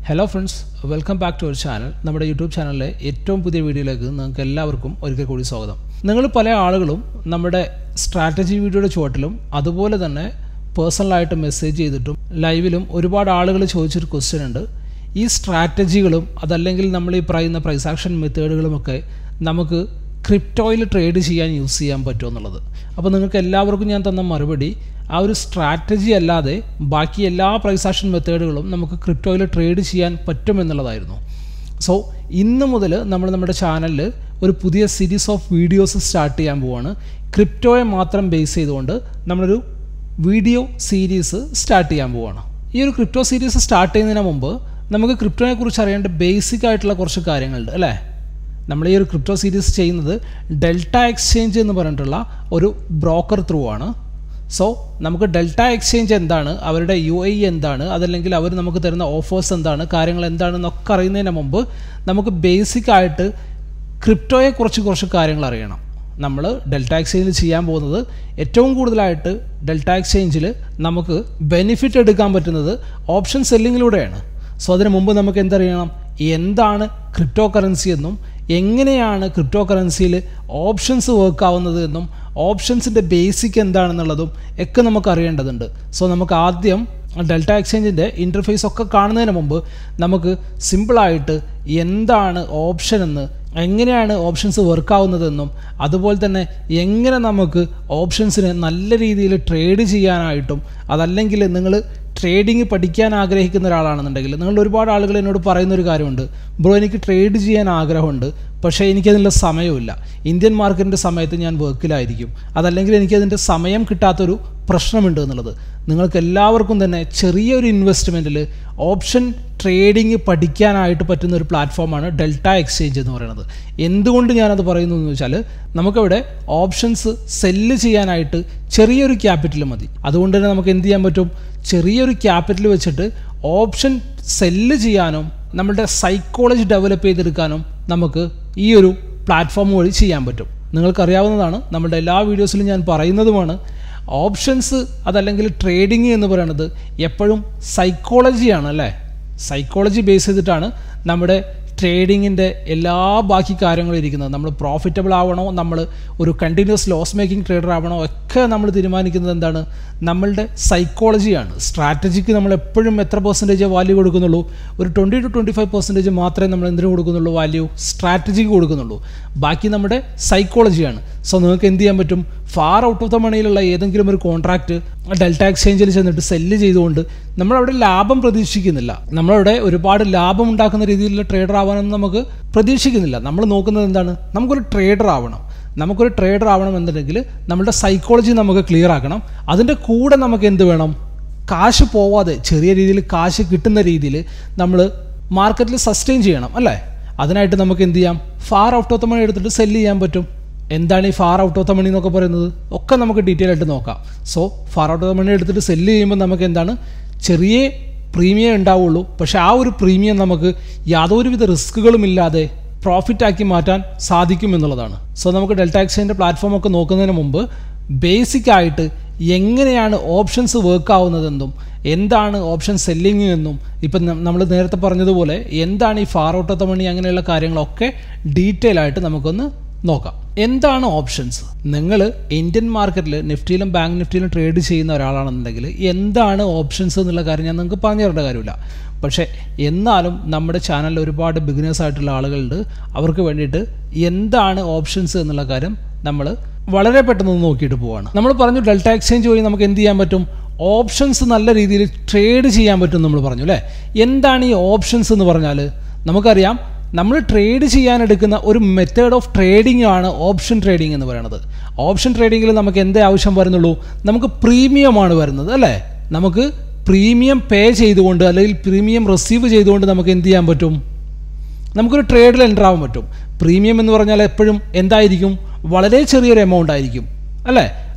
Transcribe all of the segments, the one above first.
hello friends welcome back to our channel നമ്മുടെ YouTube ചാനലിലെ ഏറ്റവും പുതിയ വീഡിയോയിലേക്ക് നിങ്ങൾക്ക് എല്ലാവർക്കും ഒരിക്കൽ കൂടി സ്വാഗതം നിങ്ങൾ പല ആളുകളും നമ്മുടെ സ്ട്രാറ്റജി വീഡിയോയുടെ ചുവട്ടിലും അതുപോലെ തന്നെ പേഴ്സണലായിട്ട് മെസ്സേജ് ചെയ്തിട്ടും ലൈവിലും ഒരുപാട് ആളുകൾ ചോദിച്ചൊരു ക്വസ്റ്റ്യൻ ഉണ്ട് ഈ സ്ട്രാറ്റജികളും അതല്ലെങ്കിൽ നമ്മൾ ഈ പറയുന്ന പ്രൈസ് ആക്ഷൻ മെത്തേഡുകളുമൊക്കെ നമുക്ക് ക്രിപ്റ്റോയിൽ ട്രേഡ് ചെയ്യാൻ യൂസ് ചെയ്യാൻ പറ്റുമോ എന്നുള്ളത് അപ്പോൾ നിങ്ങൾക്ക് എല്ലാവർക്കും ഞാൻ തന്ന മറുപടി ആ ഒരു സ്ട്രാറ്റജി അല്ലാതെ ബാക്കി എല്ലാ പ്രൈസ് ആക്ഷൻ മെത്തേഡുകളും നമുക്ക് ക്രിപ്റ്റോയിൽ ട്രേഡ് ചെയ്യാൻ പറ്റുമെന്നുള്ളതായിരുന്നു സോ ഇന്ന് മുതൽ നമ്മൾ നമ്മുടെ ചാനലിൽ ഒരു പുതിയ സീരീസ് ഓഫ് വീഡിയോസ് സ്റ്റാർട്ട് ചെയ്യാൻ പോവാണ് ക്രിപ്റ്റോയെ മാത്രം ബേസ് ചെയ്തുകൊണ്ട് നമ്മളൊരു വീഡിയോ സീരീസ് സ്റ്റാർട്ട് ചെയ്യാൻ പോവാണ് ഈ ഒരു ക്രിപ്റ്റോ സീരീസ് സ്റ്റാർട്ട് ചെയ്യുന്നതിന് മുമ്പ് നമുക്ക് ക്രിപ്റ്റോയെ കുറിച്ച് അറിയേണ്ട ബേസിക് ആയിട്ടുള്ള കുറച്ച് കാര്യങ്ങളുണ്ട് അല്ലേ നമ്മൾ ഈ ഒരു ക്രിപ്റ്റോ സീരീസ് ചെയ്യുന്നത് ഡെൽറ്റ എക്സ്ചേഞ്ച് എന്ന് പറഞ്ഞിട്ടുള്ള ഒരു ബ്രോക്കർ ത്രൂ ആണ് സോ നമുക്ക് ഡെൽറ്റ എക്സ്ചേഞ്ച് എന്താണ് അവരുടെ യു ഐ എന്താണ് അതല്ലെങ്കിൽ അവർ നമുക്ക് തരുന്ന ഓഫേഴ്സ് എന്താണ് കാര്യങ്ങൾ എന്താണെന്നൊക്കെ അറിയുന്നതിന് മുമ്പ് നമുക്ക് ബേസിക് ആയിട്ട് ക്രിപ്റ്റോയെ കുറിച്ച് കുറച്ച് കാര്യങ്ങൾ അറിയണം നമ്മൾ ഡെൽറ്റ എക്സ്ചേഞ്ചിൽ ചെയ്യാൻ പോകുന്നത് ഏറ്റവും കൂടുതലായിട്ട് ഡെൽറ്റ എക്സ്ചേഞ്ചിൽ നമുക്ക് ബെനിഫിറ്റ് എടുക്കാൻ പറ്റുന്നത് ഓപ്ഷൻ സെല്ലിങ്ങിലൂടെയാണ് സോ അതിന് മുമ്പ് നമുക്ക് എന്തറിയണം എന്താണ് ക്രിപ്റ്റോ കറൻസി എന്നും എങ്ങനെയാണ് ക്രിപ്റ്റോ കറൻസിയിൽ ഓപ്ഷൻസ് വർക്ക് ആവുന്നത് എന്നും ഓപ്ഷൻസിൻ്റെ ബേസിക് എന്താണെന്നുള്ളതും ഒക്കെ നമുക്ക് അറിയേണ്ടതുണ്ട് സോ നമുക്ക് ആദ്യം ഡെൽറ്റ എക്സ്ചേഞ്ചിൻ്റെ ഇൻ്റർഫേസ് ഒക്കെ കാണുന്നതിന് മുമ്പ് നമുക്ക് സിമ്പിളായിട്ട് എന്താണ് ഓപ്ഷൻ എന്ന് എങ്ങനെയാണ് ഓപ്ഷൻസ് വർക്ക് ആവുന്നതെന്നും അതുപോലെ തന്നെ എങ്ങനെ നമുക്ക് ഓപ്ഷൻസിന് നല്ല രീതിയിൽ ട്രേഡ് ചെയ്യാനായിട്ടും അതല്ലെങ്കിൽ നിങ്ങൾ ട്രേഡിങ് പഠിക്കാൻ ആഗ്രഹിക്കുന്ന ഒരാളാണെന്നുണ്ടെങ്കിൽ നിങ്ങൾ ഒരുപാട് ആളുകൾ എന്നോട് പറയുന്ന ഒരു കാര്യമുണ്ട് ബ്രോ എനിക്ക് ട്രേഡ് ചെയ്യാൻ ആഗ്രഹമുണ്ട് പക്ഷേ എനിക്കതിനുള്ള സമയമില്ല ഇന്ത്യൻ മാർക്കറ്റിൻ്റെ സമയത്ത് ഞാൻ വർക്കിലായിരിക്കും അതല്ലെങ്കിൽ എനിക്കതിൻ്റെ സമയം കിട്ടാത്തൊരു പ്രശ്നമുണ്ട് എന്നുള്ളത് നിങ്ങൾക്ക് എല്ലാവർക്കും തന്നെ ചെറിയൊരു ഇൻവെസ്റ്റ്മെൻറ്റിൽ ഓപ്ഷൻ ട്രേഡിങ് പഠിക്കാനായിട്ട് പറ്റുന്ന ഒരു പ്ലാറ്റ്ഫോമാണ് ഡെൽറ്റ എക്സ്ചേഞ്ച് എന്ന് പറയുന്നത് എന്തുകൊണ്ട് ഞാനത് പറയുന്നു എന്ന് വെച്ചാൽ നമുക്കവിടെ ഓപ്ഷൻസ് സെല്ല് ചെയ്യാനായിട്ട് ചെറിയൊരു ക്യാപിറ്റൽ മതി അതുകൊണ്ട് തന്നെ നമുക്ക് എന്ത് ചെയ്യാൻ പറ്റും ചെറിയൊരു ക്യാപിറ്റൽ വെച്ചിട്ട് ഓപ്ഷൻ സെല്ല് ചെയ്യാനും നമ്മളുടെ സൈക്കോളജി ഡെവലപ്പ് ചെയ്തെടുക്കാനും നമുക്ക് ഈ ഒരു പ്ലാറ്റ്ഫോം വഴി ചെയ്യാൻ പറ്റും നിങ്ങൾക്കറിയാവുന്നതാണ് നമ്മുടെ എല്ലാ വീഡിയോസിലും ഞാൻ പറയുന്നതുമാണ് ഓപ്ഷൻസ് അതല്ലെങ്കിൽ ട്രേഡിങ് എന്ന് പറയുന്നത് എപ്പോഴും സൈക്കോളജിയാണ് അല്ലേ സൈക്കോളജി ബേസ് ചെയ്തിട്ടാണ് നമ്മുടെ ട്രേഡിങ്ങിൻ്റെ എല്ലാ ബാക്കി കാര്യങ്ങളും ഇരിക്കുന്നത് നമ്മൾ പ്രോഫിറ്റബിൾ ആവണോ നമ്മൾ ഒരു കണ്ടിന്യൂസ് ലോസ് മേക്കിംഗ് ട്രേഡർ ആവണോ ഒക്കെ നമ്മൾ തീരുമാനിക്കുന്നത് എന്താണ് നമ്മളുടെ സൈക്കോളജിയാണ് സ്ട്രാറ്റജിക്ക് നമ്മൾ എപ്പോഴും എത്ര പെർസെൻറ്റേജ് വാല്യൂ കൊടുക്കുന്നുള്ളൂ ഒരു twenty to twenty five percentage മാത്രമേ നമ്മൾ എന്തിനു കൊടുക്കുന്നുള്ളൂ വാല്യൂ സ്ട്രാറ്റജിക്ക് കൊടുക്കുന്നുള്ളൂ ബാക്കി നമ്മുടെ സൈക്കോളജിയാണ് സോ നിങ്ങൾക്ക് എന്ത് ചെയ്യാൻ പറ്റും ഫാർ ഔട്ട് ഓഫ് ദ മണിയിലുള്ള ഏതെങ്കിലും ഒരു കോൺട്രാക്റ്റ് ഡെൽറ്റ എക്സ്ചേഞ്ചിൽ ചെന്നിട്ട് സെല്ല് ചെയ്തുകൊണ്ട് നമ്മളവിടെ ലാഭം പ്രതീക്ഷിക്കുന്നില്ല നമ്മളവിടെ ഒരുപാട് ലാഭം ഉണ്ടാക്കുന്ന രീതിയിലുള്ള ട്രേഡർ ആവാനൊന്നും നമുക്ക് പ്രതീക്ഷിക്കുന്നില്ല നമ്മൾ നോക്കുന്നത് എന്താണ് നമുക്കൊരു ട്രേഡർ ആവണം നമുക്കൊരു ട്രേഡർ ആവണം എന്നുണ്ടെങ്കിൽ നമ്മുടെ സൈക്കോളജി നമുക്ക് ക്ലിയർ ആക്കണം അതിൻ്റെ കൂടെ നമുക്ക് എന്ത് വേണം കാശ് പോവാതെ ചെറിയ രീതിയിൽ കാശ് കിട്ടുന്ന രീതിയിൽ നമ്മൾ മാർക്കറ്റിൽ സസ്റ്റെയിൻ ചെയ്യണം അല്ലേ അതിനായിട്ട് നമുക്ക് എന്ത് ചെയ്യാം far out of the money എടുത്തിട്ട് സെല്ല് ചെയ്യാൻ പറ്റും എന്താണ് ഈ far out of the money എന്നൊക്കെ പറയുന്നത് ഒക്കെ നമുക്ക് ഡീറ്റെയിൽ ആയിട്ട് നോക്കാം so far out of the money എടുത്തിട്ട് സെല്ല് ചെയ്യുമ്പോൾ നമുക്ക് എന്താണ് ചെറിയ പ്രീമിയം ഉണ്ടാവുള്ളൂ പക്ഷേ ആ ഒരു പ്രീമിയം നമുക്ക് യാതൊരുവിധ റിസ്കുകളും ഇല്ലാതെ പ്രോഫിറ്റ് ആക്കി മാറ്റാൻ സാധിക്കും എന്നുള്ളതാണ് സോ നമുക്ക് ഡെൽറ്റ എക്സ്ചേഞ്ചിൻ്റെ പ്ലാറ്റ്ഫോം ഒക്കെ നോക്കുന്നതിന് മുമ്പ് ബേസിക് ആയിട്ട് എങ്ങനെയാണ് ഓപ്ഷൻസ് വർക്ക് ആവുന്നതെന്നും എന്താണ് ഓപ്ഷൻ സെല്ലിങ് എന്നും ഇപ്പം നമ്മൾ നേരത്തെ പറഞ്ഞതുപോലെ എന്താണ് ഈ far out of the money അങ്ങനെയുള്ള കാര്യങ്ങളൊക്കെ ഡീറ്റെയിൽ ആയിട്ട് നമുക്കൊന്ന് നോക്കാം എന്താണ് ഓപ്ഷൻസ് നിങ്ങൾ ഇന്ത്യൻ മാർക്കറ്റിൽ നിഫ്റ്റിയിലും ബാങ്ക് നിഫ്റ്റിയിലും ട്രേഡ് ചെയ്യുന്ന ഒരാളാണെന്നുണ്ടെങ്കിൽ എന്താണ് ഓപ്ഷൻസ് എന്നുള്ള കാര്യം ഞാൻ നിങ്ങൾക്ക് പറഞ്ഞു തരേണ്ട കാര്യമില്ല പക്ഷേ എന്നാലും നമ്മുടെ ചാനലിൽ ഒരുപാട് ബിഗിനേഴ്സ് ആയിട്ടുള്ള ആളുകളുണ്ട് അവർക്ക് വേണ്ടിയിട്ട് എന്താണ് ഓപ്ഷൻസ് എന്നുള്ള കാര്യം നമ്മൾ വളരെ പെട്ടെന്ന് നോക്കിയിട്ട് പോവാണ് നമ്മൾ പറഞ്ഞു ഡെൽറ്റ എക്സ്ചേഞ്ച് വഴി നമുക്ക് എന്ത് ചെയ്യാൻ പറ്റും ഓപ്ഷൻസ് നല്ല രീതിയിൽ ട്രേഡ് ചെയ്യാൻ പറ്റും നമ്മൾ പറഞ്ഞു അല്ലേ എന്താണ് ഈ ഓപ്ഷൻസ് എന്ന് പറഞ്ഞാൽ നമുക്കറിയാം നമ്മൾ ട്രേഡ് ചെയ്യാൻ എടുക്കുന്ന ഒരു മെത്തേഡ് ഓഫ് ട്രേഡിംഗ് ആണ് ഓപ്ഷൻ ട്രേഡിംഗ് എന്ന് പറയുന്നത് ഓപ്ഷൻ ട്രേഡിങ്ങിൽ നമുക്ക് എന്തേ ആവശ്യം വരുന്നുള്ളൂ നമുക്ക് പ്രീമിയമാണ് വരുന്നത് അല്ലേ നമുക്ക് പ്രീമിയം പേ ചെയ്തുകൊണ്ട് അല്ലെങ്കിൽ പ്രീമിയം റിസീവ് ചെയ്തുകൊണ്ട് നമുക്ക് എന്ത് ചെയ്യാൻ പറ്റും നമുക്കൊരു ട്രേഡിൽ എൻ്റർ ആവാൻ പറ്റും പ്രീമിയം എന്ന് പറഞ്ഞാൽ എപ്പോഴും എന്തായിരിക്കും വളരെ ചെറിയൊരു എമൗണ്ട് ആയിരിക്കും അല്ലേ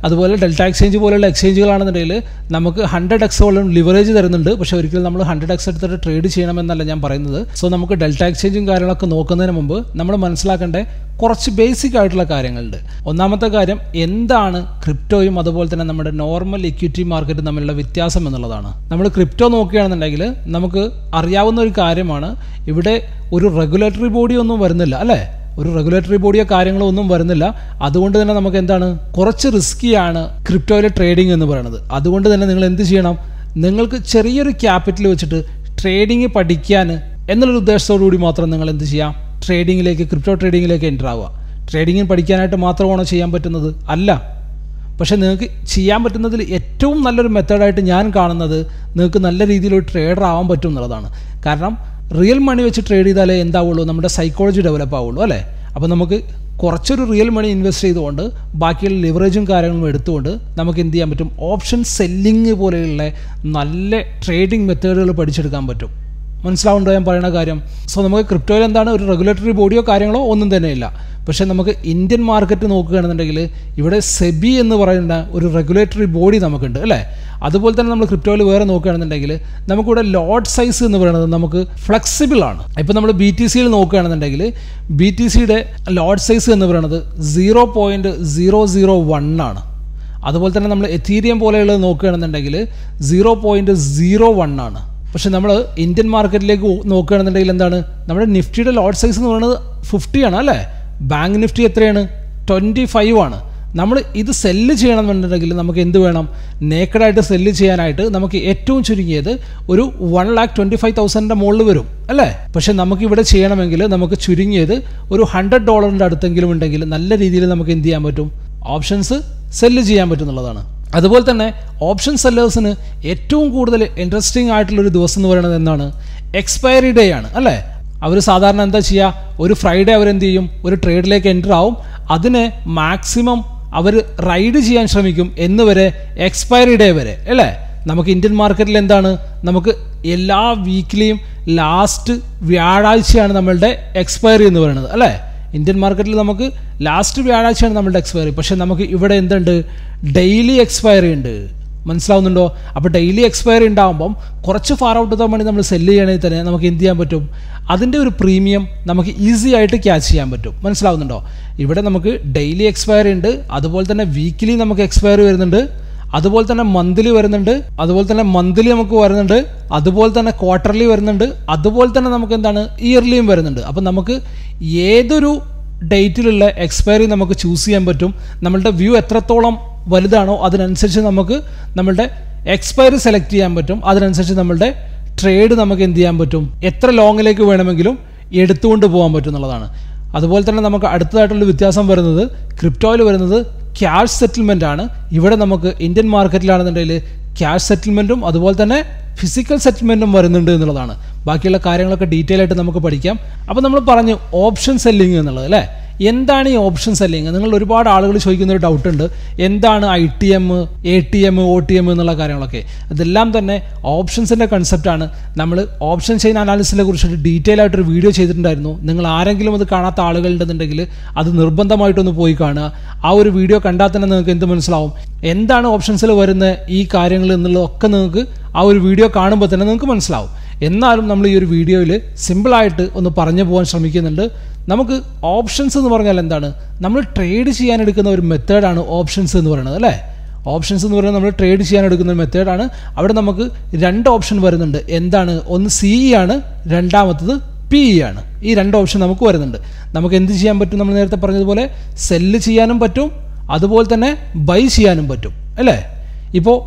അതുപോലെ ഡെൽറ്റ എക്സ്ചേഞ്ച് പോലെയുള്ള എക്സ്ചേഞ്ചുകളാണെന്നുണ്ടെങ്കിൽ നമുക്ക് ഹൺഡ്രഡ് എക്സോളം ലിവറേജ് തരുന്നുണ്ട് പക്ഷേ ഒരിക്കലും നമ്മൾ ഹൺഡ്രഡ് എക്സ് എടുത്തിട്ട് ട്രേഡ് ചെയ്യണമെന്നല്ല ഞാൻ പറയുന്നത് സോ നമുക്ക് ഡെൽറ്റ എക്സ്ചേഞ്ചും കാര്യങ്ങളൊക്കെ നോക്കുന്നതിന് മുമ്പ് നമ്മൾ മനസ്സിലാക്കേണ്ട കുറച്ച് ബേസിക് ആയിട്ടുള്ള കാര്യങ്ങളുണ്ട് ഒന്നാമത്തെ കാര്യം എന്താണ് ക്രിപ്റ്റോയും അതുപോലെ തന്നെ നമ്മുടെ നോർമൽ ഇക്വിറ്റി മാർക്കറ്റും തമ്മിലുള്ള വ്യത്യാസം എന്നുള്ളതാണ് നമ്മൾ ക്രിപ്റ്റോ നോക്കുകയാണെന്നുണ്ടെങ്കിൽ നമുക്ക് അറിയാവുന്ന ഒരു കാര്യമാണ് ഇവിടെ ഒരു റെഗുലേറ്ററി ബോഡി ഒന്നും വരുന്നില്ല അല്ലേ ഒരു റെഗുലേറ്ററി ബോഡിയോ കാര്യങ്ങളോ ഒന്നും വരുന്നില്ല അതുകൊണ്ട് തന്നെ നമുക്ക് എന്താണ് കുറച്ച് റിസ്കിയാണ് ക്രിപ്റ്റോയിലെ ട്രേഡിംഗ് എന്ന് പറയുന്നത് അതുകൊണ്ട് തന്നെ നിങ്ങൾ എന്ത് ചെയ്യണം നിങ്ങൾക്ക് ചെറിയൊരു ക്യാപിറ്റൽ വെച്ചിട്ട് ട്രേഡിംഗ് പഠിക്കാൻ എന്നുള്ളൊരു ഉദ്ദേശത്തോടു കൂടി മാത്രം നിങ്ങൾ എന്ത് ചെയ്യാം ട്രേഡിങ്ങിലേക്ക് ക്രിപ്റ്റോ ട്രേഡിങ്ങിലേക്ക് എൻ്റർ ആവുക ട്രേഡിങ്ങിന് പഠിക്കാനായിട്ട് മാത്രമാണോ ചെയ്യാൻ പറ്റുന്നത് അല്ല പക്ഷേ നിങ്ങൾക്ക് ചെയ്യാൻ പറ്റുന്നതിൽ ഏറ്റവും നല്ലൊരു മെത്തേഡായിട്ട് ഞാൻ കാണുന്നത് നിങ്ങൾക്ക് നല്ല രീതിയിലൊരു ട്രേഡർ ആവാൻ പറ്റും എന്നുള്ളതാണ് കാരണം റിയൽ മണി വെച്ച് ട്രേഡ് ചെയ്താലേ എന്താവുള്ളൂ നമ്മുടെ സൈക്കോളജി ഡെവലപ്പ് ആവുള്ളൂ അല്ലേ അപ്പോൾ നമുക്ക് കുറച്ചൊരു റിയൽ മണി ഇൻവെസ്റ്റ് ചെയ്തുകൊണ്ട് ബാക്കിയുള്ള ലിവറേജും കാര്യങ്ങളും എടുത്തുകൊണ്ട് നമുക്ക് എന്ത് ചെയ്യാൻ പറ്റും ഓപ്ഷൻ സെല്ലിങ് പോലെയുള്ള നല്ല ട്രേഡിംഗ് മെത്തേഡുകൾ പഠിച്ചെടുക്കാൻ പറ്റും മനസ്സിലാവുണ്ടോ ഞാൻ പറയുന്ന കാര്യം സോ നമുക്ക് ക്രിപ്റ്റോയിൽ എന്താണ് ഒരു റെഗുലേറ്ററി ബോഡിയോ കാര്യങ്ങളോ ഒന്നും തന്നെ ഇല്ല പക്ഷേ നമുക്ക് ഇന്ത്യൻ മാർക്കറ്റ് നോക്കുകയാണെന്നുണ്ടെങ്കിൽ ഇവിടെ സെബി എന്ന് പറയുന്ന ഒരു റെഗുലേറ്ററി ബോഡി നമുക്കുണ്ട് അല്ലേ അതുപോലെ തന്നെ നമ്മൾ ക്രിപ്റ്റോയിൽ വേറെ നോക്കുകയാണെന്നുണ്ടെങ്കിൽ നമുക്കിവിടെ ലോഡ് സൈസ് എന്ന് പറയുന്നത് നമുക്ക് ഫ്ലെക്സിബിൾ ആണ് ഇപ്പോൾ നമ്മൾ ബി ടി സിയിൽ നോക്കുകയാണെന്നുണ്ടെങ്കിൽ ബി ടി സിയുടെ ലോഡ് സൈസ് എന്ന് പറയുന്നത് zero point zero zero one ആണ് അതുപോലെ തന്നെ നമ്മൾ എത്തീരിയം പോലെയുള്ളത് നോക്കുകയാണെന്നുണ്ടെങ്കിൽ സീറോ പോയിൻറ്റ് സീറോ വൺ ആണ് പക്ഷെ നമ്മൾ ഇന്ത്യൻ മാർക്കറ്റിലേക്ക് നോക്കുകയാണെന്നുണ്ടെങ്കിൽ എന്താണ് നമ്മുടെ നിഫ്റ്റിയുടെ ലോഡ് സൈസ് എന്ന് പറയുന്നത് ഫിഫ്റ്റി ആണ് അല്ലേ ബാങ്ക് നിഫ്റ്റി എത്രയാണ് ട്വൻറ്റി ഫൈവ് ആണ് നമ്മൾ ഇത് സെല്ല് ചെയ്യണമെന്നുണ്ടെങ്കിൽ നമുക്ക് എന്ത് വേണം നേക്കഡായിട്ട് സെല്ല് ചെയ്യാനായിട്ട് നമുക്ക് ഏറ്റവും ചുരുങ്ങിയത് ഒരു വൺ ലാക്ക് ട്വൻറ്റി ഫൈവ് തൗസൻഡിൻ്റെ മുകളിൽ വരും അല്ലേ പക്ഷെ നമുക്ക് ഇവിടെ ചെയ്യണമെങ്കിൽ നമുക്ക് ചുരുങ്ങിയത് ഒരു ഹൺഡ്രഡ് ഡോളറിൻ്റെ അടുത്തെങ്കിലും ഉണ്ടെങ്കിൽ നല്ല രീതിയിൽ നമുക്ക് എന്ത് ചെയ്യാൻ പറ്റും ഓപ്ഷൻസ് സെല്ല് ചെയ്യാൻ പറ്റും എന്നുള്ളതാണ് അതുപോലെ തന്നെ ഓപ്ഷൻ സെല്ലേഴ്സിന് ഏറ്റവും കൂടുതൽ ഇൻട്രസ്റ്റിംഗ് ആയിട്ടുള്ളൊരു ദിവസം എന്ന് പറയുന്നത് എന്താണ് എക്സ്പയറി ഡേ ആണ് അല്ലേ അവർ സാധാരണ എന്താ ചെയ്യുക ഒരു ഫ്രൈഡേ അവരെന്ത് ചെയ്യും ഒരു ട്രേഡിലേക്ക് എൻ്റർ ആവും അതിനെ മാക്സിമം അവർ റൈഡ് ചെയ്യാൻ ശ്രമിക്കും എന്ന് വരെ എക്സ്പയറി ഡേ വരെ അല്ലേ നമുക്ക് ഇന്ത്യൻ മാർക്കറ്റിൽ എന്താണ് നമുക്ക് എല്ലാ വീക്കിലിയും ലാസ്റ്റ് വ്യാഴാഴ്ചയാണ് നമ്മളുടെ എക്സ്പയറി എന്ന് പറയുന്നത് അല്ലേ ഇന്ത്യൻ മാർക്കറ്റിൽ നമുക്ക് ലാസ്റ്റ് വ്യാഴാഴ്ചയാണ് നമ്മളുടെ എക്സ്പയറി പക്ഷേ നമുക്ക് ഇവിടെ എന്തുണ്ട് ഡെയിലി എക്സ്പയറി ഉണ്ട് മനസ്സിലാവുന്നുണ്ടോ അപ്പോൾ ഡെയിലി എക്സ്പയറി ഉണ്ടാകുമ്പം കുറച്ച് far out of the money നമ്മൾ സെല്ല് ചെയ്യണമെങ്കിൽ തന്നെ നമുക്ക് എന്ത് ചെയ്യാൻ പറ്റും അതിൻ്റെ ഒരു പ്രീമിയം നമുക്ക് ഈസി ആയിട്ട് ക്യാച്ച് ചെയ്യാൻ പറ്റും മനസ്സിലാവുന്നുണ്ടോ ഇവിടെ നമുക്ക് ഡെയിലി എക്സ്പയറി ഉണ്ട് അതുപോലെ തന്നെ വീക്കിലി നമുക്ക് എക്സ്പയറി വരുന്നുണ്ട് അതുപോലെ തന്നെ മന്ത്ലി വരുന്നുണ്ട് അതുപോലെ തന്നെ മന്ത്ലി നമുക്ക് വരുന്നുണ്ട് അതുപോലെ തന്നെ ക്വാർട്ടർലി വരുന്നുണ്ട് അതുപോലെ തന്നെ നമുക്ക് എന്താണ് ഇയർലിയും വരുന്നുണ്ട് അപ്പം നമുക്ക് ഏതൊരു ഡേറ്റിലുള്ള എക്സ്പയറി നമുക്ക് ചൂസ് ചെയ്യാൻ പറ്റും നമ്മളുടെ വ്യൂ എത്രത്തോളം വലുതാണോ അതിനനുസരിച്ച് നമുക്ക് നമ്മളുടെ എക്സ്പയറി സെലക്ട് ചെയ്യാൻ പറ്റും അതിനനുസരിച്ച് നമ്മളുടെ ട്രേഡ് നമുക്ക് എന്ത് ചെയ്യാൻ പറ്റും എത്ര ലോങ്ങിലേക്ക് വേണമെങ്കിലും എടുത്തുകൊണ്ട് പോകാൻ പറ്റും എന്നുള്ളതാണ് അതുപോലെ തന്നെ നമുക്ക് അടുത്തതായിട്ടുള്ള വ്യത്യാസം വരുന്നത് ക്രിപ്റ്റോയിൽ വരുന്നത് ക്യാഷ് സെറ്റിൽമെൻ്റ് ആണ് ഇവിടെ നമുക്ക് ഇന്ത്യൻ മാർക്കറ്റിലാണെന്നുണ്ടെങ്കിൽ ക്യാഷ് സെറ്റിൽമെൻറ്റും അതുപോലെ തന്നെ ഫിസിക്കൽ സെറ്റിൽമെൻറ്റും വരുന്നുണ്ട് എന്നുള്ളതാണ് ബാക്കിയുള്ള കാര്യങ്ങളൊക്കെ ഡീറ്റെയിൽ ആയിട്ട് നമുക്ക് പഠിക്കാം അപ്പോൾ നമ്മൾ പറഞ്ഞു ഓപ്ഷൻ സെല്ലിങ് എന്നുള്ളത് അല്ലേ എന്താണ് ഈ ഓപ്ഷൻ സെല്ലിങ് നിങ്ങൾ ഒരുപാട് ആളുകൾ ചോദിക്കുന്ന ഒരു ഡൗട്ട് ഉണ്ട് എന്താണ് I T M A T M O T M എന്നുള്ള കാര്യങ്ങളൊക്കെ ഇതെല്ലാം തന്നെ ഓപ്ഷൻസിൻ്റെ കൺസെപ്റ്റാണ് നമ്മൾ ഓപ്ഷൻ ചെയിൻ അനാലിസിനെ കുറിച്ചിട്ട് ഡീറ്റെയിൽ ആയിട്ടൊരു വീഡിയോ ചെയ്തിട്ടുണ്ടായിരുന്നു നിങ്ങൾ ആരെങ്കിലും അത് കാണാത്ത ആളുകളുണ്ടെന്നുണ്ടെങ്കിൽ അത് നിർബന്ധമായിട്ടൊന്ന് പോയി കാണുക ആ ഒരു വീഡിയോ കണ്ടാൽ തന്നെ നിങ്ങൾക്ക് എന്ത് മനസ്സിലാവും എന്താണ് ഓപ്ഷൻസിൽ വരുന്ന ഈ കാര്യങ്ങൾ എന്നുള്ളതൊക്കെ നിങ്ങൾക്ക് ആ ഒരു വീഡിയോ കാണുമ്പോൾ തന്നെ നിങ്ങൾക്ക് മനസ്സിലാവും എന്നാലും നമ്മൾ ഈ ഒരു വീഡിയോയിൽ സിമ്പിളായിട്ട് ഒന്ന് പറഞ്ഞു പോകാൻ ശ്രമിക്കുന്നുണ്ട് നമുക്ക് ഓപ്ഷൻസ് എന്ന് പറഞ്ഞാൽ എന്താണ് നമ്മൾ ട്രേഡ് ചെയ്യാൻ എടുക്കുന്ന ഒരു മെത്തേഡാണ് ഓപ്ഷൻസ് എന്ന് പറയുന്നത് അല്ലേ ഓപ്ഷൻസ് എന്ന് പറയുന്നത് നമ്മൾ ട്രേഡ് ചെയ്യാൻ എടുക്കുന്ന ഒരു മെത്തേഡാണ് അവിടെ നമുക്ക് രണ്ട് ഓപ്ഷൻ വരുന്നുണ്ട് എന്താണ് ഒന്ന് സി ഇ ആണ് രണ്ടാമത്തത് പി ഇ ആണ് ഈ രണ്ട് ഓപ്ഷൻ നമുക്ക് വരുന്നുണ്ട് നമുക്ക് എന്ത് ചെയ്യാൻ പറ്റും നമ്മൾ നേരത്തെ പറഞ്ഞതുപോലെ സെല്ല് ചെയ്യാനും പറ്റും അതുപോലെ തന്നെ ബൈ ചെയ്യാനും പറ്റും അല്ലേ ഇപ്പോൾ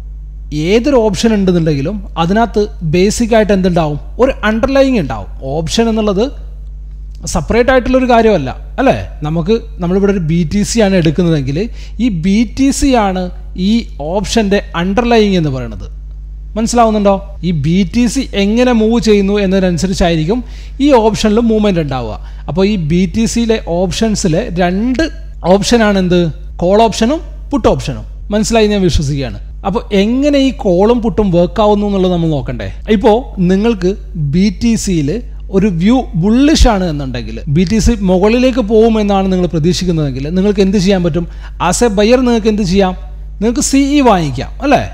ഏതൊരു ഓപ്ഷൻ ഉണ്ടെന്നുണ്ടെങ്കിലും അതിനകത്ത് ബേസിക് ആയിട്ട് എന്തുണ്ടാവും ഒരു അണ്ടർലൈങ് ഉണ്ടാവും ഓപ്ഷൻ എന്നുള്ളത് സെപ്പറേറ്റ് ആയിട്ടുള്ളൊരു കാര്യമല്ല അല്ലേ നമുക്ക് നമ്മളിവിടെ ഒരു ബി ടി സി ആണ് എടുക്കുന്നതെങ്കിൽ ഈ ബി ടി സി ആണ് ഈ ഓപ്ഷൻ്റെ അണ്ടർലൈങ് എന്ന് പറയുന്നത് മനസ്സിലാവുന്നുണ്ടോ ഈ ബി ടി സി എങ്ങനെ മൂവ് ചെയ്യുന്നു എന്നതിനനുസരിച്ചായിരിക്കും ഈ ഓപ്ഷനിൽ മൂവ്മെൻ്റ് ഉണ്ടാവുക അപ്പോൾ ഈ ബി ടി സിയിലെ ഓപ്ഷൻസിലെ രണ്ട് ഓപ്ഷനാണ് എന്ത് കോൾ ഓപ്ഷനും പുട്ട് ഓപ്ഷനും മനസ്സിലായി ഞാൻ വിശ്വസിക്കുകയാണ് അപ്പോൾ എങ്ങനെ ഈ കോളും പുട്ടും വർക്ക് ആവുന്നു എന്നുള്ളത് നമ്മൾ നോക്കണ്ടേ ഇപ്പോൾ നിങ്ങൾക്ക് ബി ടി സിയിൽ ഒരു വ്യൂ ബുള്ളിഷ് ആണ് എന്നുണ്ടെങ്കിൽ ബി ടി സി മുകളിലേക്ക് പോകുമെന്നാണ് നിങ്ങൾ പ്രതീക്ഷിക്കുന്നതെങ്കിൽ നിങ്ങൾക്ക് എന്ത് ചെയ്യാൻ പറ്റും ആസ് എ ബയർ നിങ്ങൾക്ക് എന്ത് ചെയ്യാം നിങ്ങൾക്ക് സി ഇ വാങ്ങിക്കാം അല്ലേ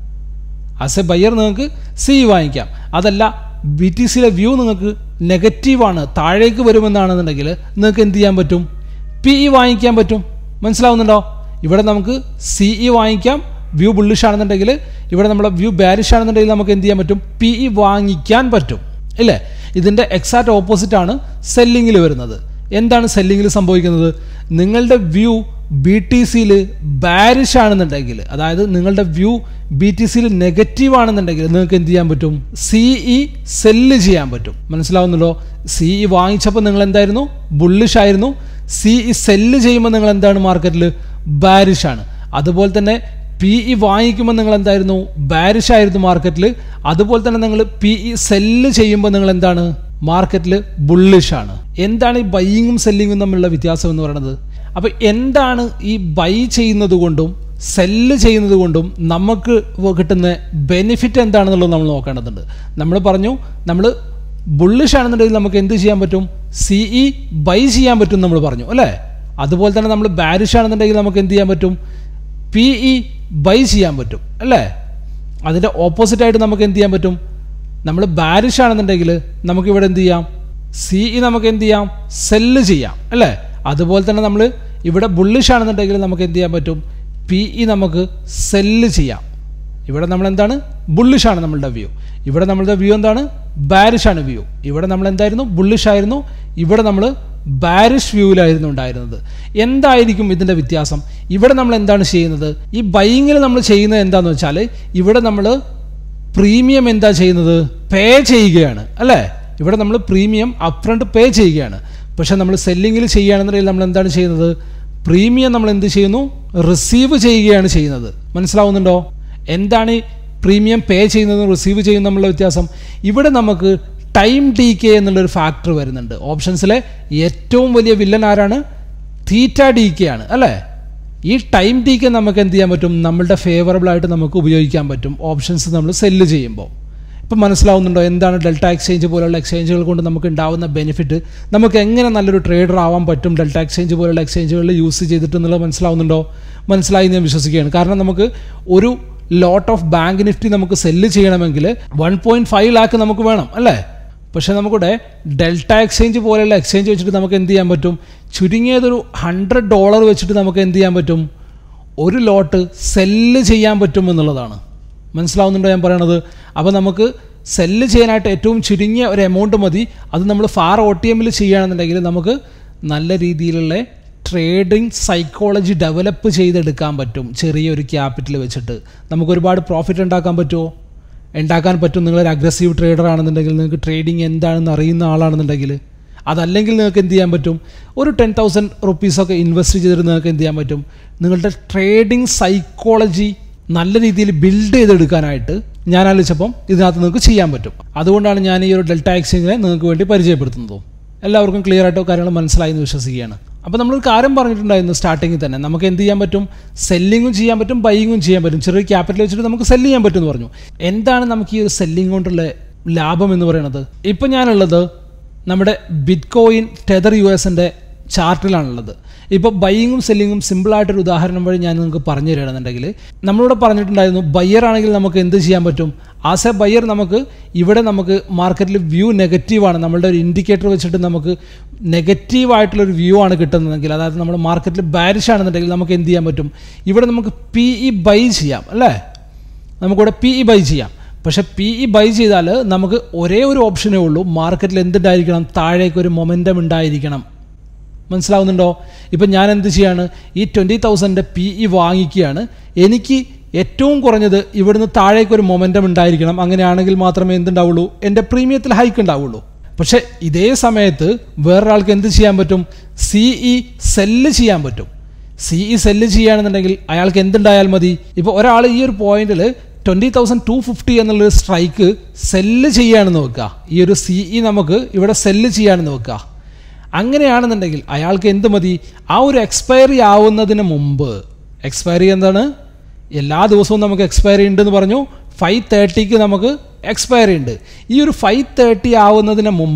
ആസ് എ ബയ്യർ നിങ്ങൾക്ക് സി വാങ്ങിക്കാം അതല്ല ബി ടി സിയിലെ വ്യൂ നിങ്ങൾക്ക് നെഗറ്റീവാണ് താഴേക്ക് വരുമെന്നാണെന്നുണ്ടെങ്കിൽ നിങ്ങൾക്ക് എന്ത് ചെയ്യാൻ പറ്റും പി ഇ വാങ്ങിക്കാൻ പറ്റും മനസ്സിലാവുന്നുണ്ടോ ഇവിടെ നമുക്ക് സി ഇ വാങ്ങിക്കാം വ്യൂ ബുള്ളിഷ് ആണെന്നുണ്ടെങ്കിൽ ഇവിടെ നമ്മളെ വ്യൂ ബാരിഷ് ആണെന്നുണ്ടെങ്കിൽ നമുക്ക് എന്ത് ചെയ്യാൻ പറ്റും പി ഇ വാങ്ങിക്കാൻ പറ്റും ഇല്ലേ ഇതിൻ്റെ എക്സാക്റ്റ് ഓപ്പോസിറ്റ് ആണ് സെല്ലിങ്ങിൽ വരുന്നത് എന്താണ് സെല്ലിങ്ങിൽ സംഭവിക്കുന്നത് നിങ്ങളുടെ വ്യൂ ബി ടി സിയിൽ ബാരിഷ് ആണെന്നുണ്ടെങ്കിൽ അതായത് നിങ്ങളുടെ വ്യൂ ബി ടി സിയിൽ നെഗറ്റീവ് ആണെന്നുണ്ടെങ്കിൽ നിങ്ങൾക്ക് എന്ത് ചെയ്യാൻ പറ്റും സി ഇ സെല്ല് ചെയ്യാൻ പറ്റും മനസ്സിലാവുന്നല്ലോ സി ഇ വാങ്ങിച്ചപ്പോൾ നിങ്ങൾ എന്തായിരുന്നു ബുള്ളിഷ് ആയിരുന്നു സി ഇ സെല്ല് ചെയ്യുമ്പോൾ നിങ്ങൾ എന്താണ് മാർക്കറ്റിൽ ബാരിഷ് ആണ് അതുപോലെ തന്നെ പി ഇ വാങ്ങിക്കുമ്പോൾ നിങ്ങൾ എന്തായിരുന്നു ബാരിഷ് ആയിരുന്നു മാർക്കറ്റിൽ അതുപോലെ തന്നെ നിങ്ങൾ പി ഇ സെല്ല് ചെയ്യുമ്പോൾ നിങ്ങൾ എന്താണ് മാർക്കറ്റിൽ ബുള്ളിഷ് ആണ് എന്താണ് ഈ ബൈയിങ്ങും സെല്ലിങ്ങും തമ്മിലുള്ള വ്യത്യാസം എന്ന് പറയുന്നത് അപ്പോൾ എന്താണ് ഈ ബൈ ചെയ്യുന്നത് കൊണ്ടും സെല്ല് ചെയ്യുന്നത് കൊണ്ടും നമുക്ക് കിട്ടുന്ന ബെനിഫിറ്റ് എന്താണെന്നുള്ളത് നമ്മൾ നോക്കേണ്ടതുണ്ട് നമ്മൾ പറഞ്ഞു നമ്മൾ ബുള്ളിഷ് ആണെന്നുണ്ടെങ്കിൽ നമുക്ക് എന്ത് ചെയ്യാൻ പറ്റും സി ഇ ബൈ ചെയ്യാൻ പറ്റും നമ്മൾ പറഞ്ഞു അല്ലേ അതുപോലെ തന്നെ നമ്മൾ ബാരിഷ് ആണെന്നുണ്ടെങ്കിൽ നമുക്ക് എന്ത് ചെയ്യാൻ പറ്റും പി ഇ ബൈ ചെയ്യാൻ പറ്റും അല്ലേ അതിൻ്റെ ഓപ്പോസിറ്റായിട്ട് നമുക്ക് എന്ത് ചെയ്യാൻ പറ്റും നമ്മൾ ബാരിഷ് ആണെന്നുണ്ടെങ്കിൽ നമുക്ക് ഇവിടെ എന്ത് ചെയ്യാം സി ഇ നമുക്ക് എന്ത് ചെയ്യാം സെല്ല് ചെയ്യാം അല്ലേ അതുപോലെ തന്നെ നമ്മൾ ഇവിടെ ബുള്ളിഷ് ആണെന്നുണ്ടെങ്കിൽ നമുക്ക് എന്ത് ചെയ്യാൻ പറ്റും പി ഇ നമുക്ക് സെല്ല് ചെയ്യാം ഇവിടെ നമ്മൾ എന്താണ് ബുള്ളിഷ് ആണ് നമ്മളുടെ വ്യൂ ഇവിടെ നമ്മളുടെ വ്യൂ എന്താണ് ബാരിഷ് ആണ് വ്യൂ ഇവിടെ നമ്മൾ എന്തായിരുന്നു ബുള്ളിഷ് ആയിരുന്നു ഇവിടെ നമ്മൾ ബാരിഷ് വ്യൂവിലായിരുന്നു ഉണ്ടായിരുന്നത് എന്തായിരിക്കും ഇതിൻ്റെ വ്യത്യാസം ഇവിടെ നമ്മൾ എന്താണ് ചെയ്യുന്നത് ഈ ബൈങ്ങിൽ നമ്മൾ ചെയ്യുന്നത് എന്താണെന്ന് വെച്ചാൽ ഇവിടെ നമ്മൾ പ്രീമിയം എന്താ ചെയ്യുന്നത് പേ ചെയ്യുകയാണ് അല്ലേ ഇവിടെ നമ്മൾ പ്രീമിയം അപ്രണ്ട് പേ ചെയ്യുകയാണ് പക്ഷെ നമ്മൾ സെല്ലിങ്ങിൽ ചെയ്യുകയാണെന്നുണ്ടെങ്കിൽ നമ്മൾ എന്താണ് ചെയ്യുന്നത് പ്രീമിയം നമ്മൾ എന്ത് ചെയ്യുന്നു റിസീവ് ചെയ്യുകയാണ് ചെയ്യുന്നത് മനസ്സിലാവുന്നുണ്ടോ എന്താണ് ഈ പ്രീമിയം പേ ചെയ്യുന്നതും റിസീവ് ചെയ്യുന്നതും തമ്മിലുള്ള വ്യത്യാസം ഇവിടെ നമുക്ക് ടൈം ഡി കെ എന്നുള്ളൊരു ഫാക്ടർ വരുന്നുണ്ട് ഓപ്ഷൻസിലെ ഏറ്റവും വലിയ വില്ലൻ ആരാണ് തീറ്റ ഡി കെ ആണ് അല്ലേ ഈ ടൈം ഡി കെ നമുക്ക് എന്ത് ചെയ്യാൻ പറ്റും നമ്മളുടെ ഫേവറബിൾ ആയിട്ട് നമുക്ക് ഉപയോഗിക്കാൻ പറ്റും ഓപ്ഷൻസ് നമ്മൾ സെല്ല് ചെയ്യുമ്പോൾ ഇപ്പം മനസ്സിലാവുന്നുണ്ടോ എന്താണ് ഡെൽറ്റ എക്സ്ചേഞ്ച് പോലുള്ള എക്സ്ചേഞ്ചുകൾ കൊണ്ട് നമുക്ക് ഉണ്ടാവുന്ന ബെനിഫിറ്റ് നമുക്ക് എങ്ങനെ നല്ലൊരു ട്രേഡർ ആവാൻ പറ്റും ഡെൽറ്റ എക്സ്ചേഞ്ച് പോലുള്ള എക്സ്ചേഞ്ചുകളിൽ യൂസ് ചെയ്തിട്ട് എന്നുള്ളത് മനസ്സിലാവുന്നുണ്ടോ മനസ്സിലായി ഞാൻ വിശ്വസിക്കുകയാണ് കാരണം നമുക്ക് ഒരു ലോട്ട് ഓഫ് ബാങ്ക് നിഫ്റ്റി നമുക്ക് സെല്ല് ചെയ്യണമെങ്കിൽ വൺ പോയിന്റ് ഫൈവ് ലാക്ക് നമുക്ക് വേണം അല്ലേ പക്ഷേ നമുക്കിവിടെ ഡെൽറ്റ എക്സ്ചേഞ്ച് പോലെയുള്ള എക്സ്ചേഞ്ച് വെച്ചിട്ട് നമുക്ക് എന്ത് ചെയ്യാൻ പറ്റും ചുരുങ്ങിയതൊരു ഹൺഡ്രഡ് ഡോളർ വെച്ചിട്ട് നമുക്ക് എന്ത് ചെയ്യാൻ പറ്റും ഒരു ലോട്ട് സെല്ല് ചെയ്യാൻ പറ്റും എന്നുള്ളതാണ് മനസ്സിലാവുന്നുണ്ടോ ഞാൻ പറയണത് അപ്പോൾ നമുക്ക് സെല്ല് ചെയ്യാനായിട്ട് ഏറ്റവും ചുരുങ്ങിയ ഒരു എമൗണ്ട് മതി അത് നമ്മൾ ഫാർ ഒ ടി എമ്മിൽ ചെയ്യുകയാണെന്നുണ്ടെങ്കിൽ നമുക്ക് നല്ല രീതിയിലുള്ള ട്രേഡിംഗ് സൈക്കോളജി ഡെവലപ്പ് ചെയ്തെടുക്കാൻ പറ്റും ചെറിയൊരു ക്യാപിറ്റൽ വെച്ചിട്ട് നമുക്ക് ഒരുപാട് പ്രോഫിറ്റ് ഉണ്ടാക്കാൻ പറ്റുമോ ഉണ്ടാക്കാൻ പറ്റും നിങ്ങളൊരു അഗ്രസീവ് ട്രേഡർ ആണെന്നുണ്ടെങ്കിൽ നിങ്ങൾക്ക് ട്രേഡിംഗ് എന്താണെന്ന് അറിയുന്ന ആളാണെന്നുണ്ടെങ്കിൽ അതല്ലെങ്കിൽ നിങ്ങൾക്ക് എന്ത് ചെയ്യാൻ പറ്റും ഒരു ടെൻ തൗസൻഡ് റുപ്പീസൊക്കെ ഇൻവെസ്റ്റ് ചെയ്തിട്ട് നിങ്ങൾക്ക് എന്ത് ചെയ്യാൻ പറ്റും നിങ്ങളുടെ ട്രേഡിംഗ് സൈക്കോളജി നല്ല രീതിയിൽ ബിൽഡ് ചെയ്തെടുക്കാനായിട്ട് ഞാൻ ആലോചിച്ചപ്പം ഇതിനകത്ത് നിങ്ങൾക്ക് ചെയ്യാൻ പറ്റും അതുകൊണ്ടാണ് ഞാൻ ഈ ഒരു ഡെൽറ്റ എക്സ്ചേഞ്ചിനെ നിങ്ങൾക്ക് വേണ്ടി പരിചയപ്പെടുത്തുന്നതും എല്ലാവർക്കും ക്ലിയർ ആയിട്ടോ കാര്യങ്ങൾ മനസ്സിലായി എന്ന് വിശ്വസിക്കുകയാണ് അപ്പോൾ നമ്മളൊരു കാര്യം പറഞ്ഞിട്ടുണ്ടായിരുന്നു സ്റ്റാർട്ടിങ്ങിൽ തന്നെ നമുക്ക് എന്ത് ചെയ്യാൻ പറ്റും സെല്ലിങ്ങും ചെയ്യാൻ പറ്റും ബൈയിങ്ങും ചെയ്യാൻ പറ്റും ചെറിയ ക്യാപിറ്റൽ വെച്ചിട്ട് നമുക്ക് സെല്ല് ചെയ്യാൻ പറ്റും എന്ന് പറഞ്ഞു എന്താണ് നമുക്ക് ഈ ഒരു സെല്ലിംഗ് കൊണ്ടുള്ള ലാഭം എന്ന് പറയുന്നത് ഇപ്പം ഞാനുള്ളത് നമ്മുടെ ബിറ്റ് കോയിൻ ടെതർ യു എസിൻ്റെ ചാർട്ടിലാണുള്ളത് ഇപ്പോൾ ബൈയിങ്ങും സെല്ലിങ്ങും സിമ്പിളായിട്ടൊരു ഉദാഹരണം വഴി ഞാൻ നിങ്ങൾക്ക് പറഞ്ഞു തരികയാണെന്നുണ്ടെങ്കിൽ നമ്മളിവിടെ പറഞ്ഞിട്ടുണ്ടായിരുന്നു ബയ്യർ ആണെങ്കിൽ നമുക്ക് എന്ത് ചെയ്യാൻ പറ്റും ആസ് എ ബയ്യർ നമുക്ക് ഇവിടെ നമുക്ക് മാർക്കറ്റിൽ വ്യൂ നെഗറ്റീവാണ് നമ്മളുടെ ഒരു ഇൻഡിക്കേറ്റർ വെച്ചിട്ട് നമുക്ക് നെഗറ്റീവായിട്ടുള്ളൊരു വ്യൂ ആണ് കിട്ടുന്നതെങ്കിൽ അതായത് നമ്മൾ മാർക്കറ്റിൽ ബാരിഷ് ആണെന്നുണ്ടെങ്കിൽ നമുക്ക് എന്ത് ചെയ്യാൻ പറ്റും ഇവിടെ നമുക്ക് പി ഇ ബൈ ചെയ്യാം അല്ലേ നമുക്കിവിടെ പി ഇ ബൈ ചെയ്യാം പക്ഷേ പി ഇ ബൈ ചെയ്താൽ നമുക്ക് ഒരേ ഒരു ഓപ്ഷനേ ഉള്ളൂ മാർക്കറ്റിൽ എന്തുണ്ടായിരിക്കണം താഴേക്ക് ഒരു മൊമെൻറ്റം ഉണ്ടായിരിക്കണം മനസ്സിലാവുന്നുണ്ടോ ഇപ്പം ഞാൻ എന്ത് ചെയ്യാണ് ഈ ട്വൻറ്റി തൗസൻഡിൻ്റെ പി ഇ വാങ്ങിക്കുകയാണ് എനിക്ക് ഏറ്റവും കുറഞ്ഞത് ഇവിടുന്ന് താഴേക്ക് ഒരു മൊമെൻറ്റം ഉണ്ടായിരിക്കണം അങ്ങനെയാണെങ്കിൽ മാത്രമേ എന്തുണ്ടാവുള്ളൂ എൻ്റെ പ്രീമിയത്തിൽ ഹൈക്ക് ഉണ്ടാവുള്ളൂ പക്ഷേ ഇതേ സമയത്ത് വേറൊരാൾക്ക് എന്ത് ചെയ്യാൻ പറ്റും സി ഇ സെല്ല് ചെയ്യാൻ പറ്റും സി ഇ സെല്ല് ചെയ്യുകയാണെന്നുണ്ടെങ്കിൽ അയാൾക്ക് എന്തുണ്ടായാൽ മതി ഇപ്പോൾ ഒരാൾ ഈ ഒരു പോയിന്റിൽ ട്വൻറ്റി തൗസൻഡ് ടു ഫിഫ്റ്റി എന്നുള്ളൊരു സ്ട്രൈക്ക് സെല്ല് ചെയ്യുകയാണെന്ന് വെക്കുക ഈ ഒരു സി ഇ നമുക്ക് ഇവിടെ സെല്ല് ചെയ്യുകയാണെന്ന് വെക്കുക അങ്ങനെയാണെന്നുണ്ടെങ്കിൽ അയാൾക്ക് എന്ത് മതി ആ ഒരു എക്സ്പയറി ആവുന്നതിന് മുമ്പ് എക്സ്പയറി എന്താണ് എല്ലാ ദിവസവും നമുക്ക് എക്സ്പയറി ഉണ്ടെന്ന് പറഞ്ഞു ഫൈവ് തേർട്ടിക്ക് നമുക്ക് എക്സ്പയറി ഉണ്ട് ഈ ഒരു ഫൈവ് തേർട്ടി ആവുന്നതിന് മുമ്പ്